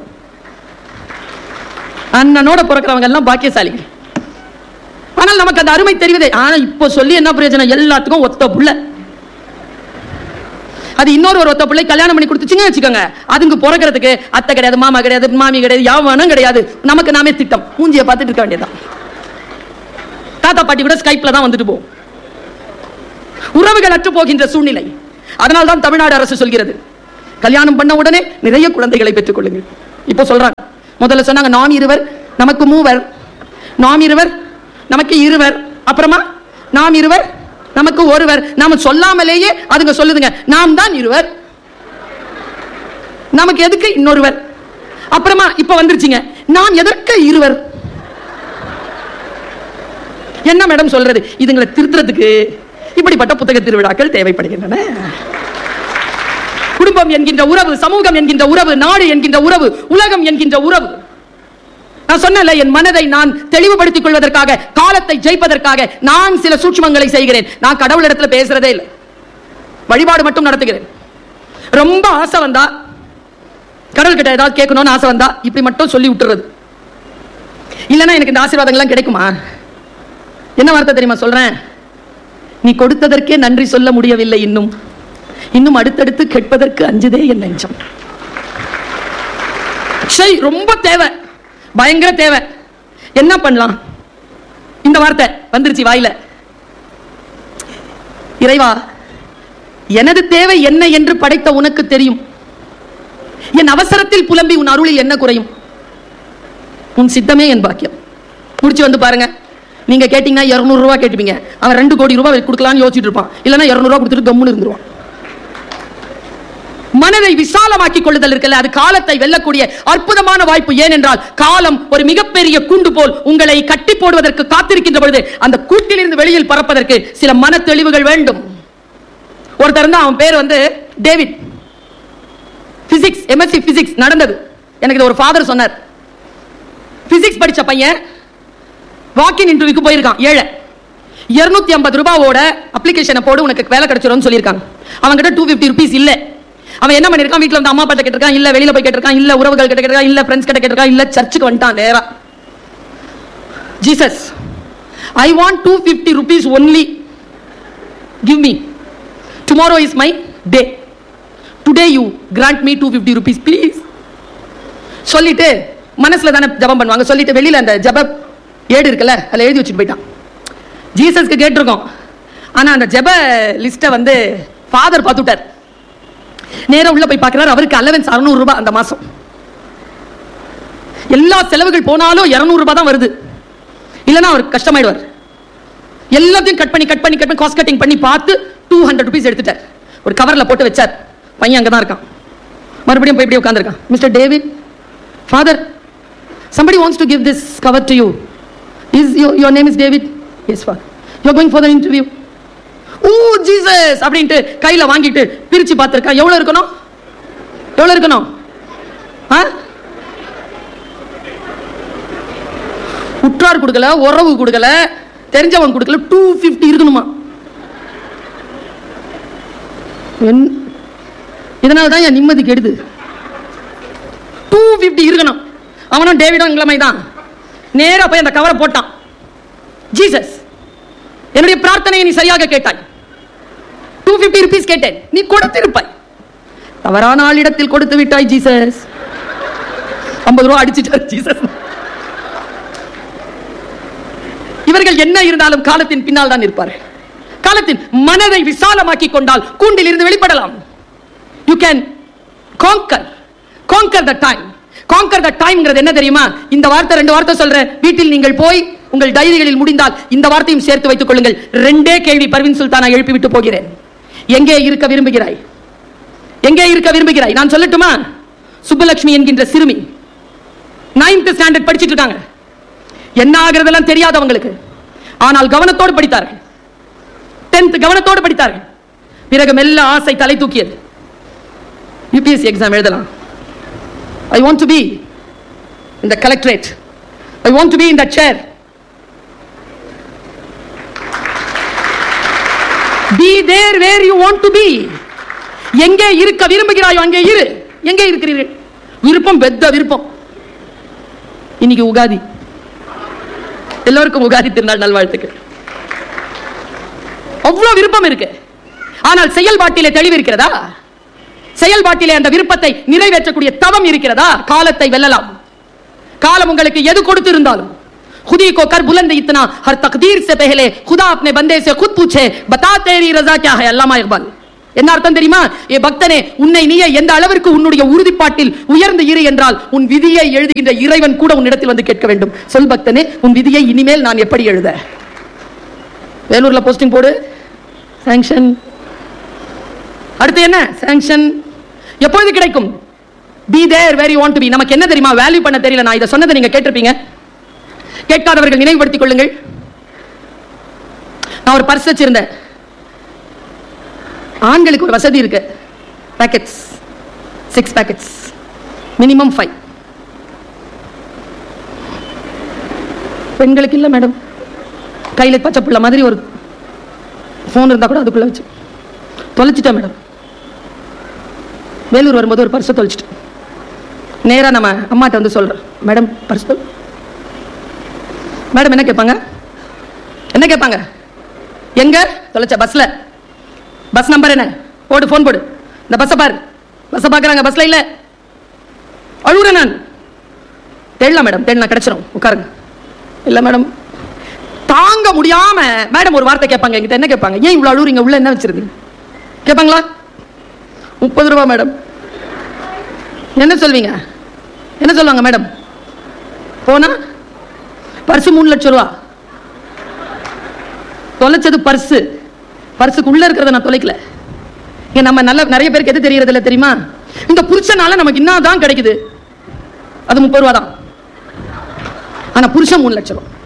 அண்ணனோட பிறக்கிறவங்க எல்லாம் பாக்கியசாலிகள் ஆனால் நமக்கு அந்த அருமை தெரியுதே ஆனா இப்போ சொல்லி என்ன பிரயோஜனம் எல்லாத்துக்கும் ஒத்த புள்ள அது இன்னொரு ஒரு ஒத்த பிள்ளை கல்யாணம் பண்ணி கொடுத்துச்சுங்க வச்சுக்கோங்க அதுங்க பிறக்கிறதுக்கு அத்தை கிடையாது மாமா கிடையாது மாமி கிடையாது யாவனும் கிடையாது நமக்கு நாமே திட்டம் மூஞ்சியை பார்த்துட்டு இருக்க வேண்டியதுதான் தாத்தா பாட்டி கூட ஸ்கைப்ல தான் வந்துட்டு போகும் உறவுகள் அற்று போகின்ற சூழ்நிலை அதனால் தான் தமிழ்நாடு அரசு சொல்கிறது கல்யாணம் பண்ண உடனே நிறைய குழந்தைகளை பெற்றுக் கொள்ளுங்கள் இப்போ சொல்றாங்க முதல்ல சொன்னாங்க நாம் இருவர் நமக்கு மூவர் நாம் இருவர் நமக்கு இருவர் அப்புறமா நாம் இருவர் நமக்கு ஒருவர் நாம சொல்லாமலேயே அதுங்க சொல்லுதுங்க நாம் தான் இருவர் நமக்கு எதுக்கு இன்னொருவர் அப்புறமா இப்ப வந்துருச்சுங்க நாம் எதற்கு இருவர் என்ன மேடம் சொல்றது இதுங்களை திருத்துறதுக்கு இப்படிப்பட்ட புத்தக திருவிழாக்கள் தேவைப்படுகின்றன குடும்பம் என்கின்ற உறவு சமூகம் என்கின்ற உறவு நாடு என்கின்ற உறவு உலகம் என்கின்ற உறவு நான் சொன்னல என் மனதை நான் தெளிவுபடுத்திக் கொள்வதற்காக காலத்தை ஜெயிப்பதற்காக நான் சில சூட்சுமங்களை செய்கிறேன் நான் கடவுளிடத்துல பேசுறதே இல்லை வழிபாடு மட்டும் நடத்துகிறேன் ரொம்ப ஆசை வந்தா கடவுள் கிட்ட ஏதாவது கேட்கணும்னு ஆசை வந்தா இப்படி மட்டும் சொல்லி விட்டுறது இல்லைன்னா எனக்கு இந்த ஆசீர்வாதங்கள்லாம் கிடைக்குமா என்ன வார்த்தை தெரியுமா சொல்றேன் நீ கொடுத்ததற்கே நன்றி சொல்ல முடியவில்லை இன்னும் இன்னும் அடுத்தடுத்து கேட்பதற்கு அஞ்சுதே என் நெஞ்சம் சரி ரொம்ப தேவை பயங்கர தேவை என்ன பண்ணலாம் இந்த வார்த்தை வந்துருச்சு வாயில இறைவா எனது தேவை என்ன என்று படைத்த உனக்கு தெரியும் என் அவசரத்தில் புலம்பி உன் அருளில் என்ன குறையும் உன் சித்தமே என் பாக்கியம் முடிச்சு வந்து பாருங்க நீங்க கேட்டீங்கன்னா இருநூறு ரூபாய் கேட்டுப்பீங்க அவன் ரெண்டு கோடி ரூபாய் கொடுக்கலாம்னு யோசிச்சுட்டு இருப்பான் இல்லைன்னா இருநூறு ரூபாய் கொடுத்துட்டு கம்முன்னு இருந்துருவான் மனதை விசாலமாக்கிக் கொள்ளுதல் இருக்குல்ல அது காலத்தை வெல்லக்கூடிய அற்புதமான வாய்ப்பு ஏனென்றால் காலம் ஒரு மிகப்பெரிய கூண்டு போல் உங்களை கட்டி போடுவதற்கு காத்திருக்கின்ற பொழுது அந்த கூட்டிலிருந்து வெளியில் பறப்பதற்கு சில மன தெளிவுகள் வேண்டும் ஒருத்தர் தான் அவன் பேர் வந்து டேவிட் பிசிக்ஸ் எம்எஸ்சி பிசிக்ஸ் நடந்தது எனக்கு இது ஒரு ஃபாதர் சொன்னார் பிசிக்ஸ் படிச்ச பையன் வாக்கின் இன்டர்வியூக்கு போயிருக்கான் ஏழை இருநூத்தி ஐம்பது ரூபாவோட அப்ளிகேஷனை போடு உனக்கு வேலை கிடைச்சிரும்னு சொல்லியிருக்காங்க அவன்கிட்ட டூ ஃபிஃப்டி ருபீஸ் இல்ல அவன் என்ன பண்ணிருக்கான் வீட்ல வந்து அம்மா அப்பா கேட்டிருக்கான் இல்ல வெளியில போய் கேட்டிருக்கான் இல்ல உறவுகள் கிட்ட கேட்டிருக்கான் இல்ல ஃப்ரெண்ட்ஸ் கிட்ட கேட்டிருக்கான் இல்ல சர்ச்சுக்கு வந்துட்டான் நேரா Jesus I want two fifty rupees only give me tomorrow is my day today you grant me two fifty rupees please சொல்லிட்டு மனசுல தானே ஜபம் பண்ணுவாங்க சொல்லிட்டு வெளியில அந்த ஜப ஏடு இருக்குல்ல அதில் எழுதி வச்சுட்டு போயிட்டான் ஜீசஸ்க்கு கேட்டிருக்கோம் ஆனா அந்த ஜெப லிஸ்ட்டை வந்து ஃபாதர் பார்த்துட்டார் நேரா உள்ள போய் பார்க்கறாரு அவருக்கு அலவன்ஸ் அறுநூறு ரூபாய் அந்த மாசம் எல்லா செலவுகள் போனாலும் இருநூறு ரூபாய் தான் வருது இல்லைன்னா அவர் கஷ்டமாயிடுவார் எல்லாத்தையும் கட் பண்ணி கட் பண்ணி கட் பண்ணி காஸ்ட் கட்டிங் பண்ணி பார்த்து டூ ஹண்ட்ரட் ருபீஸ் எடுத்துட்டார் ஒரு கவர்ல போட்டு வச்சார் பையன் அங்கே தான் இருக்கான் மறுபடியும் போய் இப்படி உட்காந்துருக்கான் mister David father somebody wants to give this cover to you is your, your name is david yes father you're going for the interview oh Jesus அப்படின்ட்டு கையில வாங்கிட்டு பிரிச்சு பார்த்திருக்கான் எவ்வளவு இருக்கணும் எவ்வளவு இருக்கணும் ஆ உற்றார் கொடுக்கல உறவு கொடுக்கல தெரிஞ்சவன் கொடுக்கல டூ ஃபிஃப்டி இருக்கணுமா என்- இதனால தான் என் நிம்மதி கெடுது டூ ஃபிஃப்டி இருக்கணும் அவனும் டேவிடும் இங்கிலமை தான் நேரா போய் அந்த கவரை போட்டான் ஜீசஸ் என்னுடைய பிரார்த்தனையை நீ சரியாக கேட்டாய் டூ ஃபிஃப்டி ருபீஸ் கேட்டேன் நீ கொடுத்திருப்பாய் தவறான ஆளிடத்தில் கொடுத்து விட்டாய் ஜீசஸ் ஐம்பது ரூபா அடிச்சிட்டார் ஜீசஸ் இவர்கள் என்ன இருந்தாலும் காலத்தின் பின்னால் தான் இருப்பார்கள் காலத்தின் மனதை விசாலமாக்கி கொண்டால் கூண்டில் இருந்து வெளிப்படலாம் you can conquer conquer the time conquer the டைம்ங்கிறது என்ன தெரியுமா இந்த வார்த்தை ரெண்டு வார்த்தை சொல்றேன் வீட்டில் நீங்கள் போய் உங்கள் டைரிகளில் முடிந்தால் இந்த வார்த்தையும் சேர்த்து வைத்துக் கொள்ளுங்கள் ரெண்டே கேள்வி பர்வின் சுல்தானா எழுப்பி விட்டு போகிறேன் எங்கே இருக்க விரும்புகிறாய் எங்கே இருக்க விரும்புகிறாய் நான் சொல்லட்டுமா சுப்புலட்சுமி என்கின்ற சிறுமி நைன்த் ஸ்டாண்டர்ட் படிச்சிட்டு இருக்காங்க என்ன ஆகிறதெல்லாம் தெரியாதவங்களுக்கு ஆனால் கவனத்தோடு படித்தார்கள் டென்த் கவனத்தோடு படித்தார்கள் பிறகு மெல்ல ஆசை தலை தூக்கியது யூபிஎஸ்சி எக்ஸாம் எழுதலாம் I want to be in the collectorate I want to be in that chair be there where you want to be எங்கே இருக்க விரும்புகிறாயோ அங்கே இரு எங்கே இருக்கிறீர்கள் விருப்பம் பெத்த விருப்பம் இன்னைக்கு உகாதி எல்லோருக்கும் உகாதி திருநாள் நல்வாழ்த்துக்கள் அவ்வளவு விருப்பம் இருக்கு ஆனால் செயல்பாட்டிலே தெளிவு இருக்கிறதா செயல்பாட்டிலே அந்த விருப்பத்தை நிறைவேற்றக்கூடிய தவம் இருக்கிறதா காலத்தை வெல்லலாம் காலம் உங்களுக்கு எது கொடுத்திருந்தாலும் खुदी को कर बुलंद इतना हर तकदीर से पहले खुदा अपने बंदे से खुद पूछे बता तेरी रजा क्या है अल्लामा इकबाल என்ன அர்த்தம் தெரியுமா ஏ பக்தனே உன்னை நீயே எந்த அளவிற்கு உன்னுடைய உறுதிப்பாட்டில் உயர்ந்து இரு என்றால் உன் விதியை எழுதுகின்ற இறைவன் கூட உன்னிடத்தில் வந்து கேட்க வேண்டும் சொல் பக்தனே உன் விதியை இனிமேல் நான் எப்படி எழுத வேலூர்ல போஸ்டிங் போடு சாங்ஷன் அடுத்து என்ன சாங்ஷன் எப்பொழுது கிடைக்கும் be there where you want to be நமக்கு என்ன தெரியுமா வேல்யூ பண்ண தெரியல நான் இதை சொன்னதை நீங்க கேட்டிருப்பீங்க கேட்காதவர்கள் நினைவுபடுத்திக் கொள்ளுங்கள் நான் ஒரு பர்ஸ் வச்சிருந்தேன் ஆண்களுக்கு ஒரு வசதி இருக்கு packets six packets minimum five பெண்களுக்கு இல்லை மேடம் கையில் பச்சை புள்ள மாதிரி ஒரு ஃபோன் இருந்தால் கூட அதுக்குள்ளே வச்சு தொலைச்சிட்டேன் மேடம் வேலூர் வரும்போது ஒரு பர்ஸை தொலைச்சிட்டேன் நேராக நம்ம அம்மாட்ட வந்து சொல்கிறேன் மேடம் பர்ஸ் தொல் மேடம் என்ன கேட்பாங்க என்ன கேட்பாங்க எங்க தொலைச்ச பஸ்ல பஸ் நம்பர் என்ன போடு ஃபோன் போடு இந்த பஸ்ஸை பாரு பஸ்ஸை பார்க்குறாங்க பஸ்ல இல்ல அழுகுறேன் நான் தேடலாம் மேடம் தேடலாம் கிடைச்சிரும் உட்காருங்க இல்ல மேடம் தாங்க முடியாம மேடம் ஒரு வார்த்தை கேட்பாங்க என்கிட்ட என்ன கேட்பாங்க ஏன் இவ்வளவு அழுகுறீங்க உள்ள என்ன வச்சிருந்தீங்க கேட்பாங்களா முப்பது ரூபா மேடம் என்ன சொல்வீங்க என்ன சொல்லுவாங்க மேடம் போனா பர்ஸ் மூணு லட்சம் ரூபா தொலைச்சது பர்ஸ் பர்ஸுக்கு உள்ள இருக்கிறத நான் தொலைக்கல இங்க நம்ம நல்ல நிறைய பேருக்கு எது தெரியறது இல்ல தெரியுமா இந்த புருஷனால நமக்கு என்னதான் கிடைக்குது அது முப்பது ரூபா தான் ஆனா புருஷன் மூணு லட்சம் ரூபா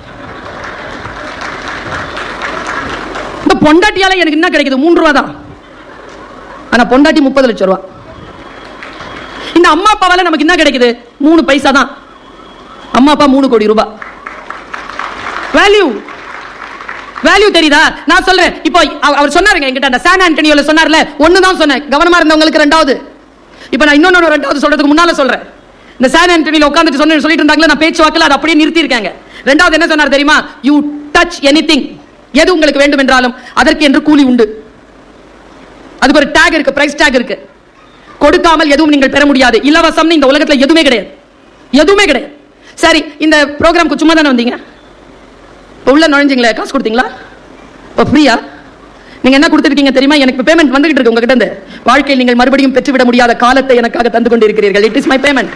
இந்த பொண்டாட்டியால எனக்கு என்ன கிடைக்குது மூணு ரூபா தான் ஆனா பொண்டாட்டி முப்பது லட்சம் ரூபா இந்த அம்மா அப்பாவால நமக்கு என்ன கிடைக்குது மூணு பைசா தான் அம்மா அப்பா மூணு கோடி ரூபாய் வேல்யூ வேல்யூ தெரியுதா நான் சொல்றேன் இப்போ அவ- அவர் சொன்னாருங்க என்கிட்ட அந்த சான் ஆண்டனியோல சொன்னார்ல ஒன்னு தான் சொன்னேன் கவனமா இருந்தவங்களுக்கு ரெண்டாவது இப்போ நான் இன்னொன்னு ரெண்டாவது சொல்றதுக்கு முன்னால சொல்றேன் இந்த சான் ஆண்டனியோல உட்கார்ந்துட்டு சொன்ன சொல்லிட்டு இருந்தாங்களே நான் பேச்சு வாக்கில் அதை அப்படியே நிறுத்தி இருக்காங்க ரெண்டாவது என்ன சொன்னார் தெரியுமா யூ டச் எனிதிங் எது உங்களுக்கு வேண்டும் என்றாலும் அதற்கு என்று கூலி உண்டு அதுக்கு ஒரு டேக் இருக்கு பிரைஸ் டேக் இருக்கு கொடுக்காமல் எதுவும் நீங்கள் பெற முடியாது இலவசம்னு இந்த உலகத்துல எதுவுமே கிடையாது எதுவுமே கிடையாது சரி இந்த ப்ரோக்ராம்க்கு சும்மா தானே வந்தீங்க இப்போ உள்ள நுழைஞ்சிங்களே காசு கொடுத்தீங்களா இப்போ ஃப்ரீயா நீங்க என்ன கொடுத்துருக்கீங்க தெரியுமா எனக்கு பேமெண்ட் வந்துகிட்டு இருக்கு உங்ககிட்ட இருந்து வாழ்க்கையில் நீங்கள் மறுபடியும் பெற்றுவிட முடியாத காலத்தை எனக்காக தந்து கொண்டிருக்கிறீர்கள் இட் இஸ் மை பேமெண்ட்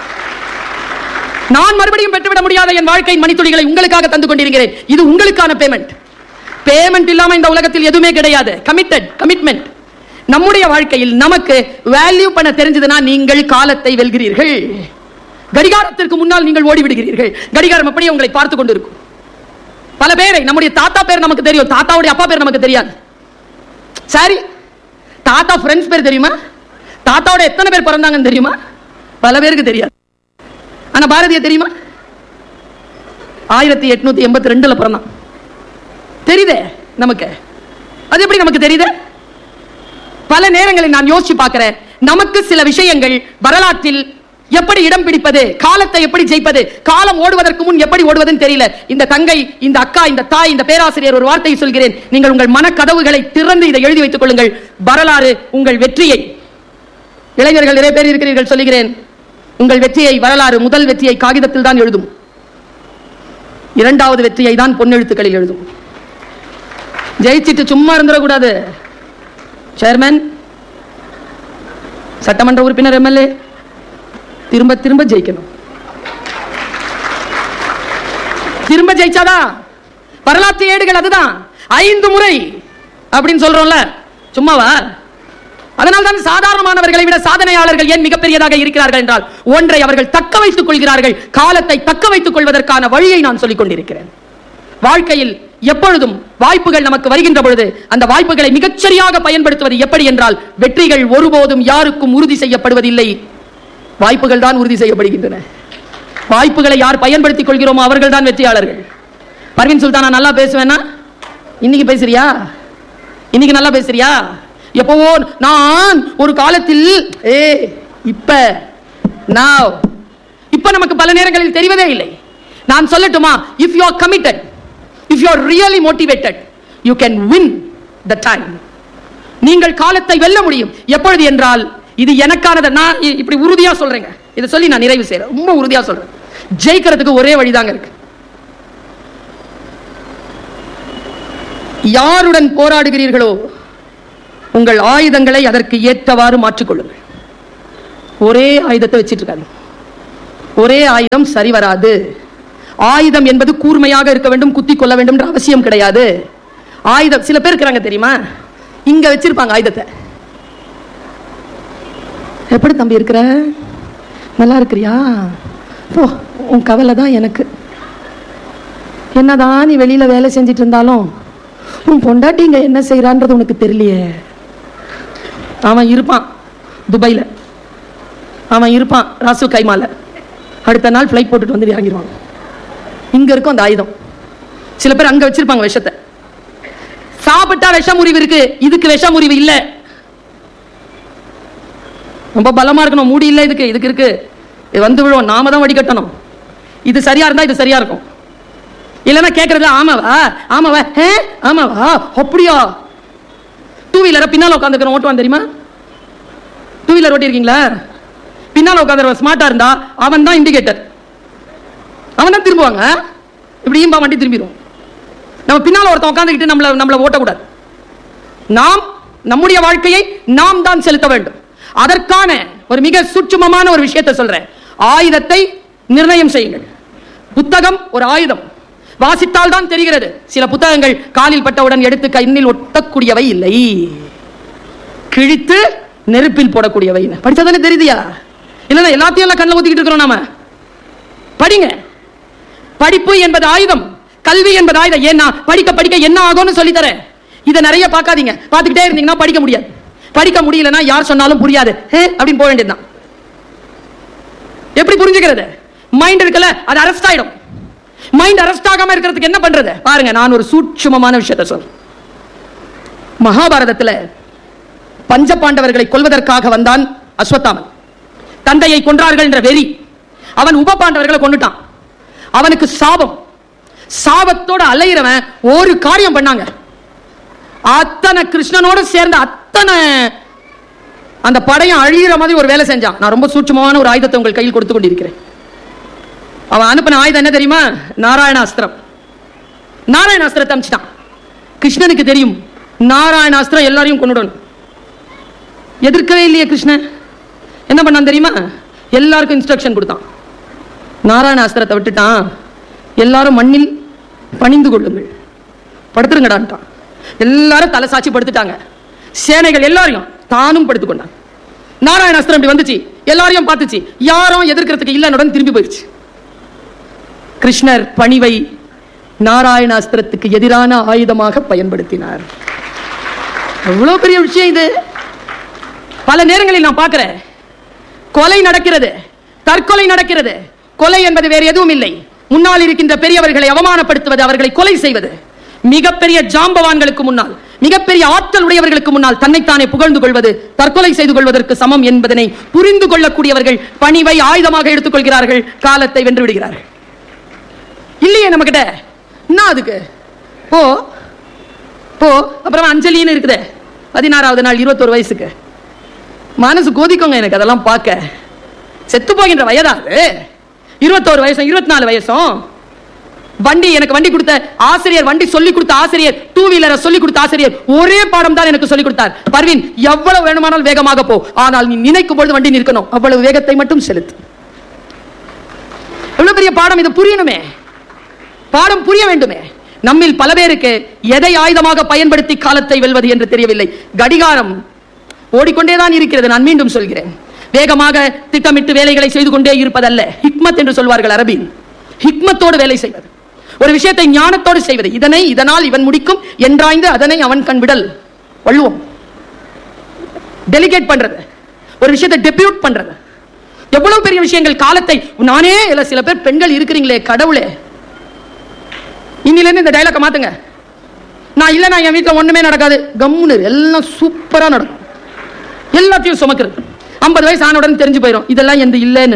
நான் மறுபடியும் பெற்றுவிட முடியாத என் வாழ்க்கையின் மணித்துளிகளை உங்களுக்காக தந்து கொண்டிருக்கிறேன் இது உங்களுக்கான பேமெண்ட் பேமெண்ட் இல்லாம இந்த உலகத்தில் எதுவுமே கிடையாது கமிட்டட் கமிட்மெண்ட் நம்முடைய வாழ்க்கையில் நமக்கு வேல்யூ பண்ண தெரிஞ்சதுன்னா நீங்கள் காலத்தை வெல்கிறீர்கள் கடிகாரத்திற்கு முன்னால் நீங்கள் ஓடி விடுகிறீர்கள் கடிகாரம் அப்படியே உங்களை பார்த்து கொண்டிருக்கும் பல பேரை நம்முடைய தாத்தா பேர் நமக்கு தெரியும் தாத்தாவுடைய அப்பா பேர் நமக்கு தெரியாது சரி தாத்தா ஃப்ரெண்ட்ஸ் பேர் தெரியுமா தாத்தாவோட எத்தனை பேர் பிறந்தாங்கன்னு தெரியுமா பல பேருக்கு தெரியாது ஆனா பாரதிய தெரியுமா ஆயிரத்தி எட்நூத்தி எண்பத்தி ரெண்டுல பிறந்தான் தெரியுதே நமக்கு அது எப்படி நமக்கு தெரியுது பல நேரங்களில் நான் யோசிச்சு பார்க்கிறேன் நமக்கு சில விஷயங்கள் வரலாற்றில் எப்படி இடம் பிடிப்பது காலத்தை எப்படி ஜெயிப்பது காலம் ஓடுவதற்கு முன் எப்படி ஓடுவதுன்னு தெரியல இந்த தங்கை இந்த அக்கா இந்த தாய் இந்த பேராசிரியர் ஒரு வார்த்தையை சொல்கிறேன் நீங்கள் உங்கள் மனக்கதவுகளை திறந்து இதை எழுதி வைத்துக் கொள்ளுங்கள் வரலாறு உங்கள் வெற்றியை இளைஞர்கள் நிறைய பேர் இருக்கிறீர்கள் சொல்லுகிறேன் உங்கள் வெற்றியை வரலாறு முதல் வெற்றியை காகிதத்தில் தான் எழுதும் இரண்டாவது வெற்றியை தான் பொன்னெழுத்துக்களில் எழுதும் ஜெயிச்சிட்டு சும்மா இருந்துடக்கூடாது சேர்மன் சட்டமன்ற உறுப்பினர் எம்எல்ஏ திரும்ப திரும்ப ஜெயிக்கணும் திரும்ப ஜெயிச்சாதான் வரலாற்று ஏடுகள் அதுதான் ஐந்து முறை அப்படின்னு சொல்றோம்ல சும்மாவா அதனால் தான் சாதாரணமானவர்களை விட சாதனையாளர்கள் ஏன் மிகப்பெரியதாக இருக்கிறார்கள் என்றால் ஒன்றை அவர்கள் தக்க வைத்துக் கொள்கிறார்கள் காலத்தை தக்க வைத்துக் கொள்வதற்கான வழியை நான் சொல்லிக் கொண்டிருக்கிறேன் வாழ்க்கையில் எப்பொழுதும் வாய்ப்புகள் நமக்கு வருகின்ற பொழுது அந்த வாய்ப்புகளை மிகச்சரியாக பயன்படுத்துவது எப்படி என்றால் வெற்றிகள் ஒருபோதும் யாருக்கும் உறுதி செய்யப்படுவதில்லை வாய்ப்புகள் தான் உறுதி செய்யப்படுகின்றன வாய்ப்புகளை யார் பயன்படுத்திக் கொள்கிறோமோ அவர்கள் தான் வெற்றியாளர்கள் பர்வீன் சுல்தானா நல்லா பேசுவேன்னா இன்னைக்கு பேசுறியா இன்னைக்கு நல்லா பேசுறியா எப்பவோ நான் ஒரு காலத்தில் ஏ இப்ப now இப்ப நமக்கு பல நேரங்களில் தெரிவதே இல்லை நான் சொல்லட்டுமா if you are committed if you are really motivated you can win the time நீங்கள் காலத்தை வெல்ல முடியும் எப்பொழுது என்றால் இது எனக்கானது நான் இ- இப்படி உறுதியா சொல்றேங்க இதை சொல்லி நான் நிறைவு செய்றேன் ரொம்ப உறுதியா சொல்றேன் ஜெயிக்கிறதுக்கு ஒரே வழிதாங்க இருக்கு யாருடன் போராடுகிறீர்களோ உங்கள் ஆயுதங்களை அதற்கு ஏற்றவாறு மாற்றிக்கொள்ளுங்கள் ஒரே ஆயுதத்தை வச்சிட்டு இருக்காங்க ஒரே ஆயுதம் சரி வராது ஆயுதம் என்பது கூர்மையாக இருக்க வேண்டும் குத்தி கொள்ள வேண்டும் என்ற அவசியம் கிடையாது ஆயுதம் சில பேர் இருக்கிறாங்க தெரியுமா இங்க வச்சிருப்பாங்க ஆயுதத்தை எப்படி தம்பி இருக்கிற நல்லா இருக்கிறியா போ உன் கவலை தான் எனக்கு என்னதான் நீ வெளியில வேலை செஞ்சிட்டு இருந்தாலும் உன் பொண்டாட்டி இங்க என்ன செய்யறான்றது உனக்கு தெரியலையே அவன் இருப்பான் துபாயில அவன் இருப்பான் ராசு கைமால அடுத்த நாள் ஃப்ளைட் போட்டுட்டு வந்து இறங்கிடுவான் இங்க இருக்கும் அந்த ஆயுதம் சில பேர் அங்க வச்சிருப்பாங்க விஷத்தை சாப்பிட்டா விஷ முறிவு இருக்கு இதுக்கு விஷ முறிவு இல்ல ரொம்ப பலமா இருக்கணும் மூடி இல்ல இதுக்கு இதுக்கு இருக்கு இது வந்து விழுவோம் நாம தான் வடிகட்டணும் இது சரியா இருந்தா இது சரியா இருக்கும் இல்லைன்னா கேட்கறது ஆமாவா ஆமாவா ஹே ஆமாவா அப்படியா டூ வீலரை பின்னால உட்காந்துக்கிறோம் ஓட்டுவான் தெரியுமா டூ வீலர் ஓட்டியிருக்கீங்களா பின்னால உட்காந்துருவன் ஸ்மார்ட்டா இருந்தா அவன் தான் இண்டிகேட்டர் அவன் தான் திரும்புவாங்க இப்படியும் வண்டி திரும்பிடும் நம்ம பின்னால ஒருத்தன் உட்காந்துக்கிட்டு நம்மள நம்மள ஓட்டக்கூடாது நாம் நம்முடைய வாழ்க்கையை நாம் தான் செலுத்த வேண்டும் அதற்கான ஒரு மிக சூட்சுமமான ஒரு விஷயத்தை சொல்றேன் ஆயுதத்தை நிர்ணயம் செய்யுங்கள் புத்தகம் ஒரு ஆயுதம் வாசித்தால் தான் தெரிகிறது சில புத்தகங்கள் காலில் பட்டவுடன் எடுத்து கையில் ஒட்டக்கூடியவை இல்லை கிழித்து நெருப்பில் போடக்கூடியவை படிச்சதானே தெரியுதியா இல்லைன்னா எல்லாத்தையும் எல்லாம் கண்ணில் ஊத்திக்கிட்டு இருக்கிறோம் நாம படிங்க படிப்பு என்பது ஆயுதம் கல்வி என்பது ஆயுதம் ஏன்னா படிக்க படிக்க என்ன ஆகும்னு சொல்லி தரேன் இதை நிறைய பார்க்காதீங்க பார்த்துக்கிட்டே இருந்தீங்கன்னா படிக்க முடியாது படிக்க முடியலன்னா யார் சொன்னாலும் புரியாது ஹே அப்படின்னு போக வேண்டியதுதான் எப்படி புரிஞ்சுக்கிறது மைண்ட் இருக்குல்ல அது அரெஸ்ட் ஆயிடும் மைண்ட் அரெஸ்ட் ஆகாம இருக்கிறதுக்கு என்ன பண்றது பாருங்க நான் ஒரு சூட்சுமமான விஷயத்தை சொல்றேன் மகாபாரதத்துல பஞ்ச பாண்டவர்களை கொல்வதற்காக வந்தான் அஸ்வத்தாமன் தந்தையை கொன்றார்கள் என்ற வெறி அவன் உப பாண்டவர்களை கொண்டுட்டான் அவனுக்கு சாபம் சாபத்தோட அலையிறவன் ஒரு காரியம் பண்ணாங்க அத்தனை கிருஷ்ணனோட சேர்ந்த அத்தனை அந்த படையும் அழியிற மாதிரி ஒரு வேலை செஞ்சான் நான் ரொம்ப சூட்சமான ஒரு ஆயுதத்தை உங்கள் கையில் கொடுத்து கொண்டிருக்கிறேன் அவன் அனுப்பின ஆயுதம் என்ன தெரியுமா நாராயணாஸ்திரம் நாராயணாஸ்திரத்தை அமிச்சிட்டான் கிருஷ்ணனுக்கு தெரியும் நாராயணாஸ்திரம் எல்லாரையும் கொண்டுடணும் எதிர்க்கவே இல்லையே கிருஷ்ணன் என்ன பண்ணான் தெரியுமா எல்லாருக்கும் இன்ஸ்ட்ரக்ஷன் கொடுத்தான் நாராயணாஸ்திரத்தை விட்டுட்டான் எல்லாரும் மண்ணில் பணிந்து கொள்ளுங்கள் படுத்துருங்கடான்ட்டான் எல்லாரும் தலை சாட்சி படுத்துட்டாங்க சேனைகள் எல்லாரையும் தானும் படுத்துக்கொண்டான் நாராயணாஸ்திரம் இப்படி வந்துச்சு எல்லாரையும் பார்த்துச்சு யாரும் எதிர்க்கிறதுக்கு இல்லைன்னு திரும்பி போயிடுச்சு கிருஷ்ணர் பணிவை நாராயணாஸ்திரத்துக்கு எதிரான ஆயுதமாக பயன்படுத்தினார் எவ்வளவு பெரிய விஷயம் இது பல நேரங்களில் நான் பார்க்கிறேன் கொலை நடக்கிறது தற்கொலை நடக்கிறது கொலை என்பது வேறு எதுவும் இல்லை முன்னால் இருக்கின்ற பெரியவர்களை அவமானப்படுத்துவது அவர்களை கொலை செய்வது மிகப்பெரிய ஜாம்பவான்களுக்கு முன்னால் மிகப்பெரிய ஆற்றல் உடையவர்களுக்கு முன்னால் தன்னைத்தானே புகழ்ந்து கொள்வது தற்கொலை செய்து கொள்வதற்கு சமம் என்பதனை புரிந்து கொள்ளக்கூடியவர்கள் பணிவை ஆயுதமாக எடுத்துக்கொள்கிறார்கள் காலத்தை வென்று விடுகிறார்கள் இல்லையே நம்ம கிட்ட என்ன அதுக்கு போ போ அப்புறம் அஞ்சலின்னு இருக்குதே பதினாறாவது நாள் இருபத்தோரு வயசுக்கு மனசு கொதிக்குங்க எனக்கு அதெல்லாம் பார்க்க செத்து போகின்ற வயதாது இருபத்தோரு வயசும் இருபத்தி நாலு வயசும் வண்டி எனக்கு வண்டி கொடுத்த ஆசிரியர் வண்டி சொல்லி கொடுத்த ஆசிரியர் டூ வீலரை சொல்லி கொடுத்த ஆசிரியர் ஒரே பாடம் தான் எனக்கு சொல்லி கொடுத்தார் பர்வீன் எவ்வளவு வேணுமானால் வேகமாக போ ஆனால் நீ நினைக்கும் பொழுது வண்டி நிற்கணும் அவ்வளவு வேகத்தை மட்டும் செலுத்து எவ்வளவு பெரிய பாடம் இது புரியணுமே பாடம் புரிய வேண்டுமே நம்மில் பல பேருக்கு எதை ஆயுதமாக பயன்படுத்தி காலத்தை வெல்வது என்று தெரியவில்லை கடிகாரம் ஓடிக்கொண்டேதான் இருக்கிறது நான் மீண்டும் சொல்கிறேன் வேகமாக திட்டமிட்டு வேலைகளை செய்து கொண்டே இருப்பதல்ல ஹிக்மத் என்று சொல்வார்கள் அரபில் ஹிக்மத்தோடு வேலை செய்வது ஒரு விஷயத்தை ஞானத்தோடு செய்வது இதனை இதனால் இவன் முடிக்கும் என்றாய்ந்து அதனை அவன் கண் விடல் வள்ளுவம் டெலிகேட் பண்றது ஒரு விஷயத்தை டெபியூட் பண்றது எவ்வளவு பெரிய விஷயங்கள் காலத்தை நானே இல்ல சில பேர் பெண்கள் இருக்கிறீங்களே கடவுளே இன்னிலிருந்து இந்த டைலாக மாத்துங்க நான் இல்ல நான் என் வீட்டில் ஒண்ணுமே நடக்காது கம்முன்னு இரு. எல்லாம் சூப்பரா நடக்கும் எல்லாத்தையும் சுமக்கிறது ஐம்பது வயசு ஆனவுடன் தெரிஞ்சு போயிடும் இதெல்லாம் எந்த இல்லைன்னு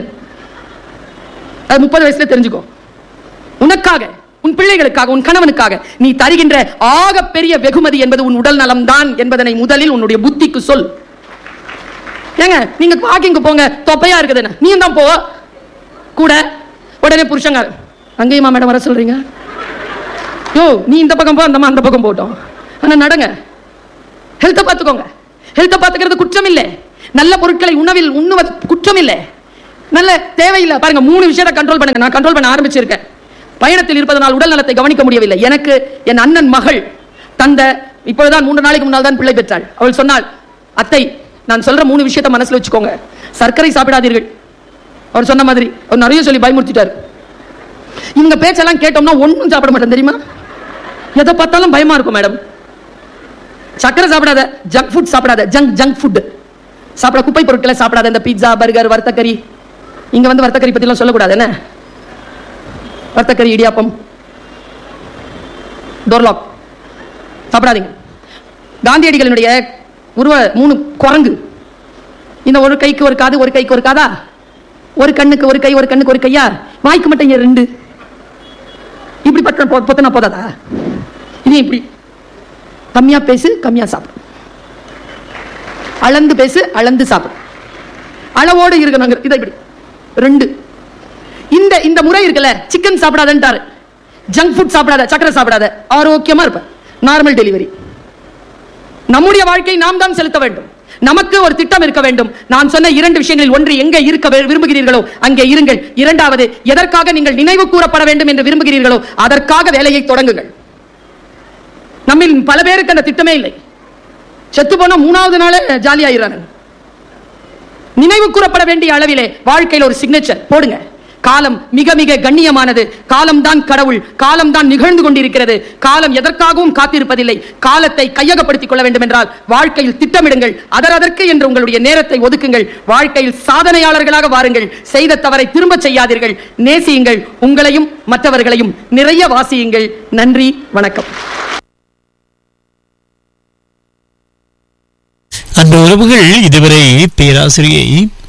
அது முப்பது வயசுல தெரிஞ்சுக்கோ உனக்காக உன் பிள்ளைகளுக்காக உன் கணவனுக்காக நீ தருகின்ற ஆக பெரிய வெகுமதி என்பது உன் உடல் நலம் தான் என்பதனை முதலில் உன்னுடைய புத்திக்கு சொல் ஏங்க நீங்க வாக்கிங்கு போங்க தொப்பையா இருக்குதுன்னு நீயும் தான் போ கூட உடனே புருஷங்க அங்கேயுமா மேடம் வர சொல்றீங்க யோ நீ இந்த பக்கம் போ அந்த அந்த பக்கம் போட்டோம் ஆனா நடங்க ஹெல்த்தை பார்த்துக்கோங்க ஹெல்த்தை பார்த்துக்கிறது குற்றம் இல்லை நல்ல பொருட்களை உணவில் உண்ணுவது குற்றம் இல்லை நல்ல தேவையில்லை பாருங்க மூணு விஷயத்தை கண்ட்ரோல் பண்ணுங்க நான் கண்ட்ரோல் பண்ண ஆரம்பிச்சிருக்கேன் பயணத்தில் இருப்பதனால் உடல் நலத்தை கவனிக்க முடியவில்லை எனக்கு என் அண்ணன் மகள் தந்த இப்பொழுதுதான் மூன்று நாளைக்கு முன்னால் தான் பிள்ளை பெற்றாள் அவள் சொன்னாள் அத்தை நான் சொல்ற மூணு விஷயத்தை மனசுல வச்சுக்கோங்க சர்க்கரை சாப்பிடாதீர்கள் அவர் சொன்ன மாதிரி அவர் நிறைய சொல்லி பயமுறுத்திட்டார் இவங்க பேச்செல்லாம் கேட்டோம்னா ஒண்ணும் சாப்பிட மாட்டேன் தெரியுமா எதை பார்த்தாலும் பயமா இருக்கும் மேடம் சக்கரை சாப்பிடாத ஜங்க் ஃபுட் சாப்பிடாத ஜங்க் ஜங்க் ஃபுட் சாப்பிட குப்பை பொருட்களை சாப்பிடாத இந்த பீட்சா பர்கர் வர்த்தக்கறி இங்க வந்து வர்த்தக்கறி பத்திலாம் சொல்லக்கூடாது என்ன வர்த்தக்கறி இடியாப்பம் டோர்லாக் சாப்பிடாதீங்க காந்தியடிகளினுடைய உருவ மூணு குரங்கு இந்த ஒரு கைக்கு ஒரு காது ஒரு கைக்கு ஒரு காதா ஒரு கண்ணுக்கு ஒரு கை ஒரு கண்ணுக்கு ஒரு கையா வாய்க்கு மட்டும் இங்க ரெண்டு இப்படி பட்ட பொ- பொத்தனா போதாதா இது இப்படி கம்மியா பேசு கம்மியா சாப்பிடு அளந்து பேசு அளந்து சாப்பிடு அளவோடு இருக்கணுங்க இதை இப்படி ரெண்டு இந்த இந்த முறை இருக்குல்ல சிக்கன் சாப்பிடாதன்ட்டாரு ஜங்க் ஃபுட் சாப்பிடாத சக்கரை சாப்பிடாத ஆரோக்கியமா இருப்ப நார்மல் டெலிவரி நம்முடைய வாழ்க்கை நாம் தான் செலுத்த வேண்டும் நமக்கு ஒரு திட்டம் இருக்க வேண்டும் நான் சொன்ன இரண்டு விஷயங்களில் ஒன்று எங்கே இருக்க வி- விரும்புகிறீர்களோ அங்கே இருங்கள் இரண்டாவது எதற்காக நீங்கள் நினைவு கூறப்பட வேண்டும் என்று விரும்புகிறீர்களோ அதற்காக வேலையை தொடங்குங்கள் நம்மில் பல பேருக்கு அந்த திட்டமே இல்லை செத்து போன மூணாவது நாளே ஜாலியாயிராங்க நினைவு கூறப்பட வேண்டிய அளவிலே வாழ்க்கையில் ஒரு சிக்னேச்சர் போடுங்க காலம் மிக மிக கண்ணியமானது காலம்தான் கடவுள் காலம்தான் நிகழ்ந்து கொண்டிருக்கிறது காலம் எதற்காகவும் காத்திருப்பதில்லை காலத்தை கையகப்படுத்திக் கொள்ள வேண்டும் என்றால் வாழ்க்கையில் திட்டமிடுங்கள் அதர் அதற்கு என்று உங்களுடைய நேரத்தை ஒதுக்குங்கள் வாழ்க்கையில் சாதனையாளர்களாக வாருங்கள் செய்த தவறை திரும்ப செய்யாதீர்கள் நேசியுங்கள் உங்களையும் மற்றவர்களையும் நிறைய வாசியுங்கள் நன்றி வணக்கம் அந்த உறவுகள் இதுவரை பேராசிரியை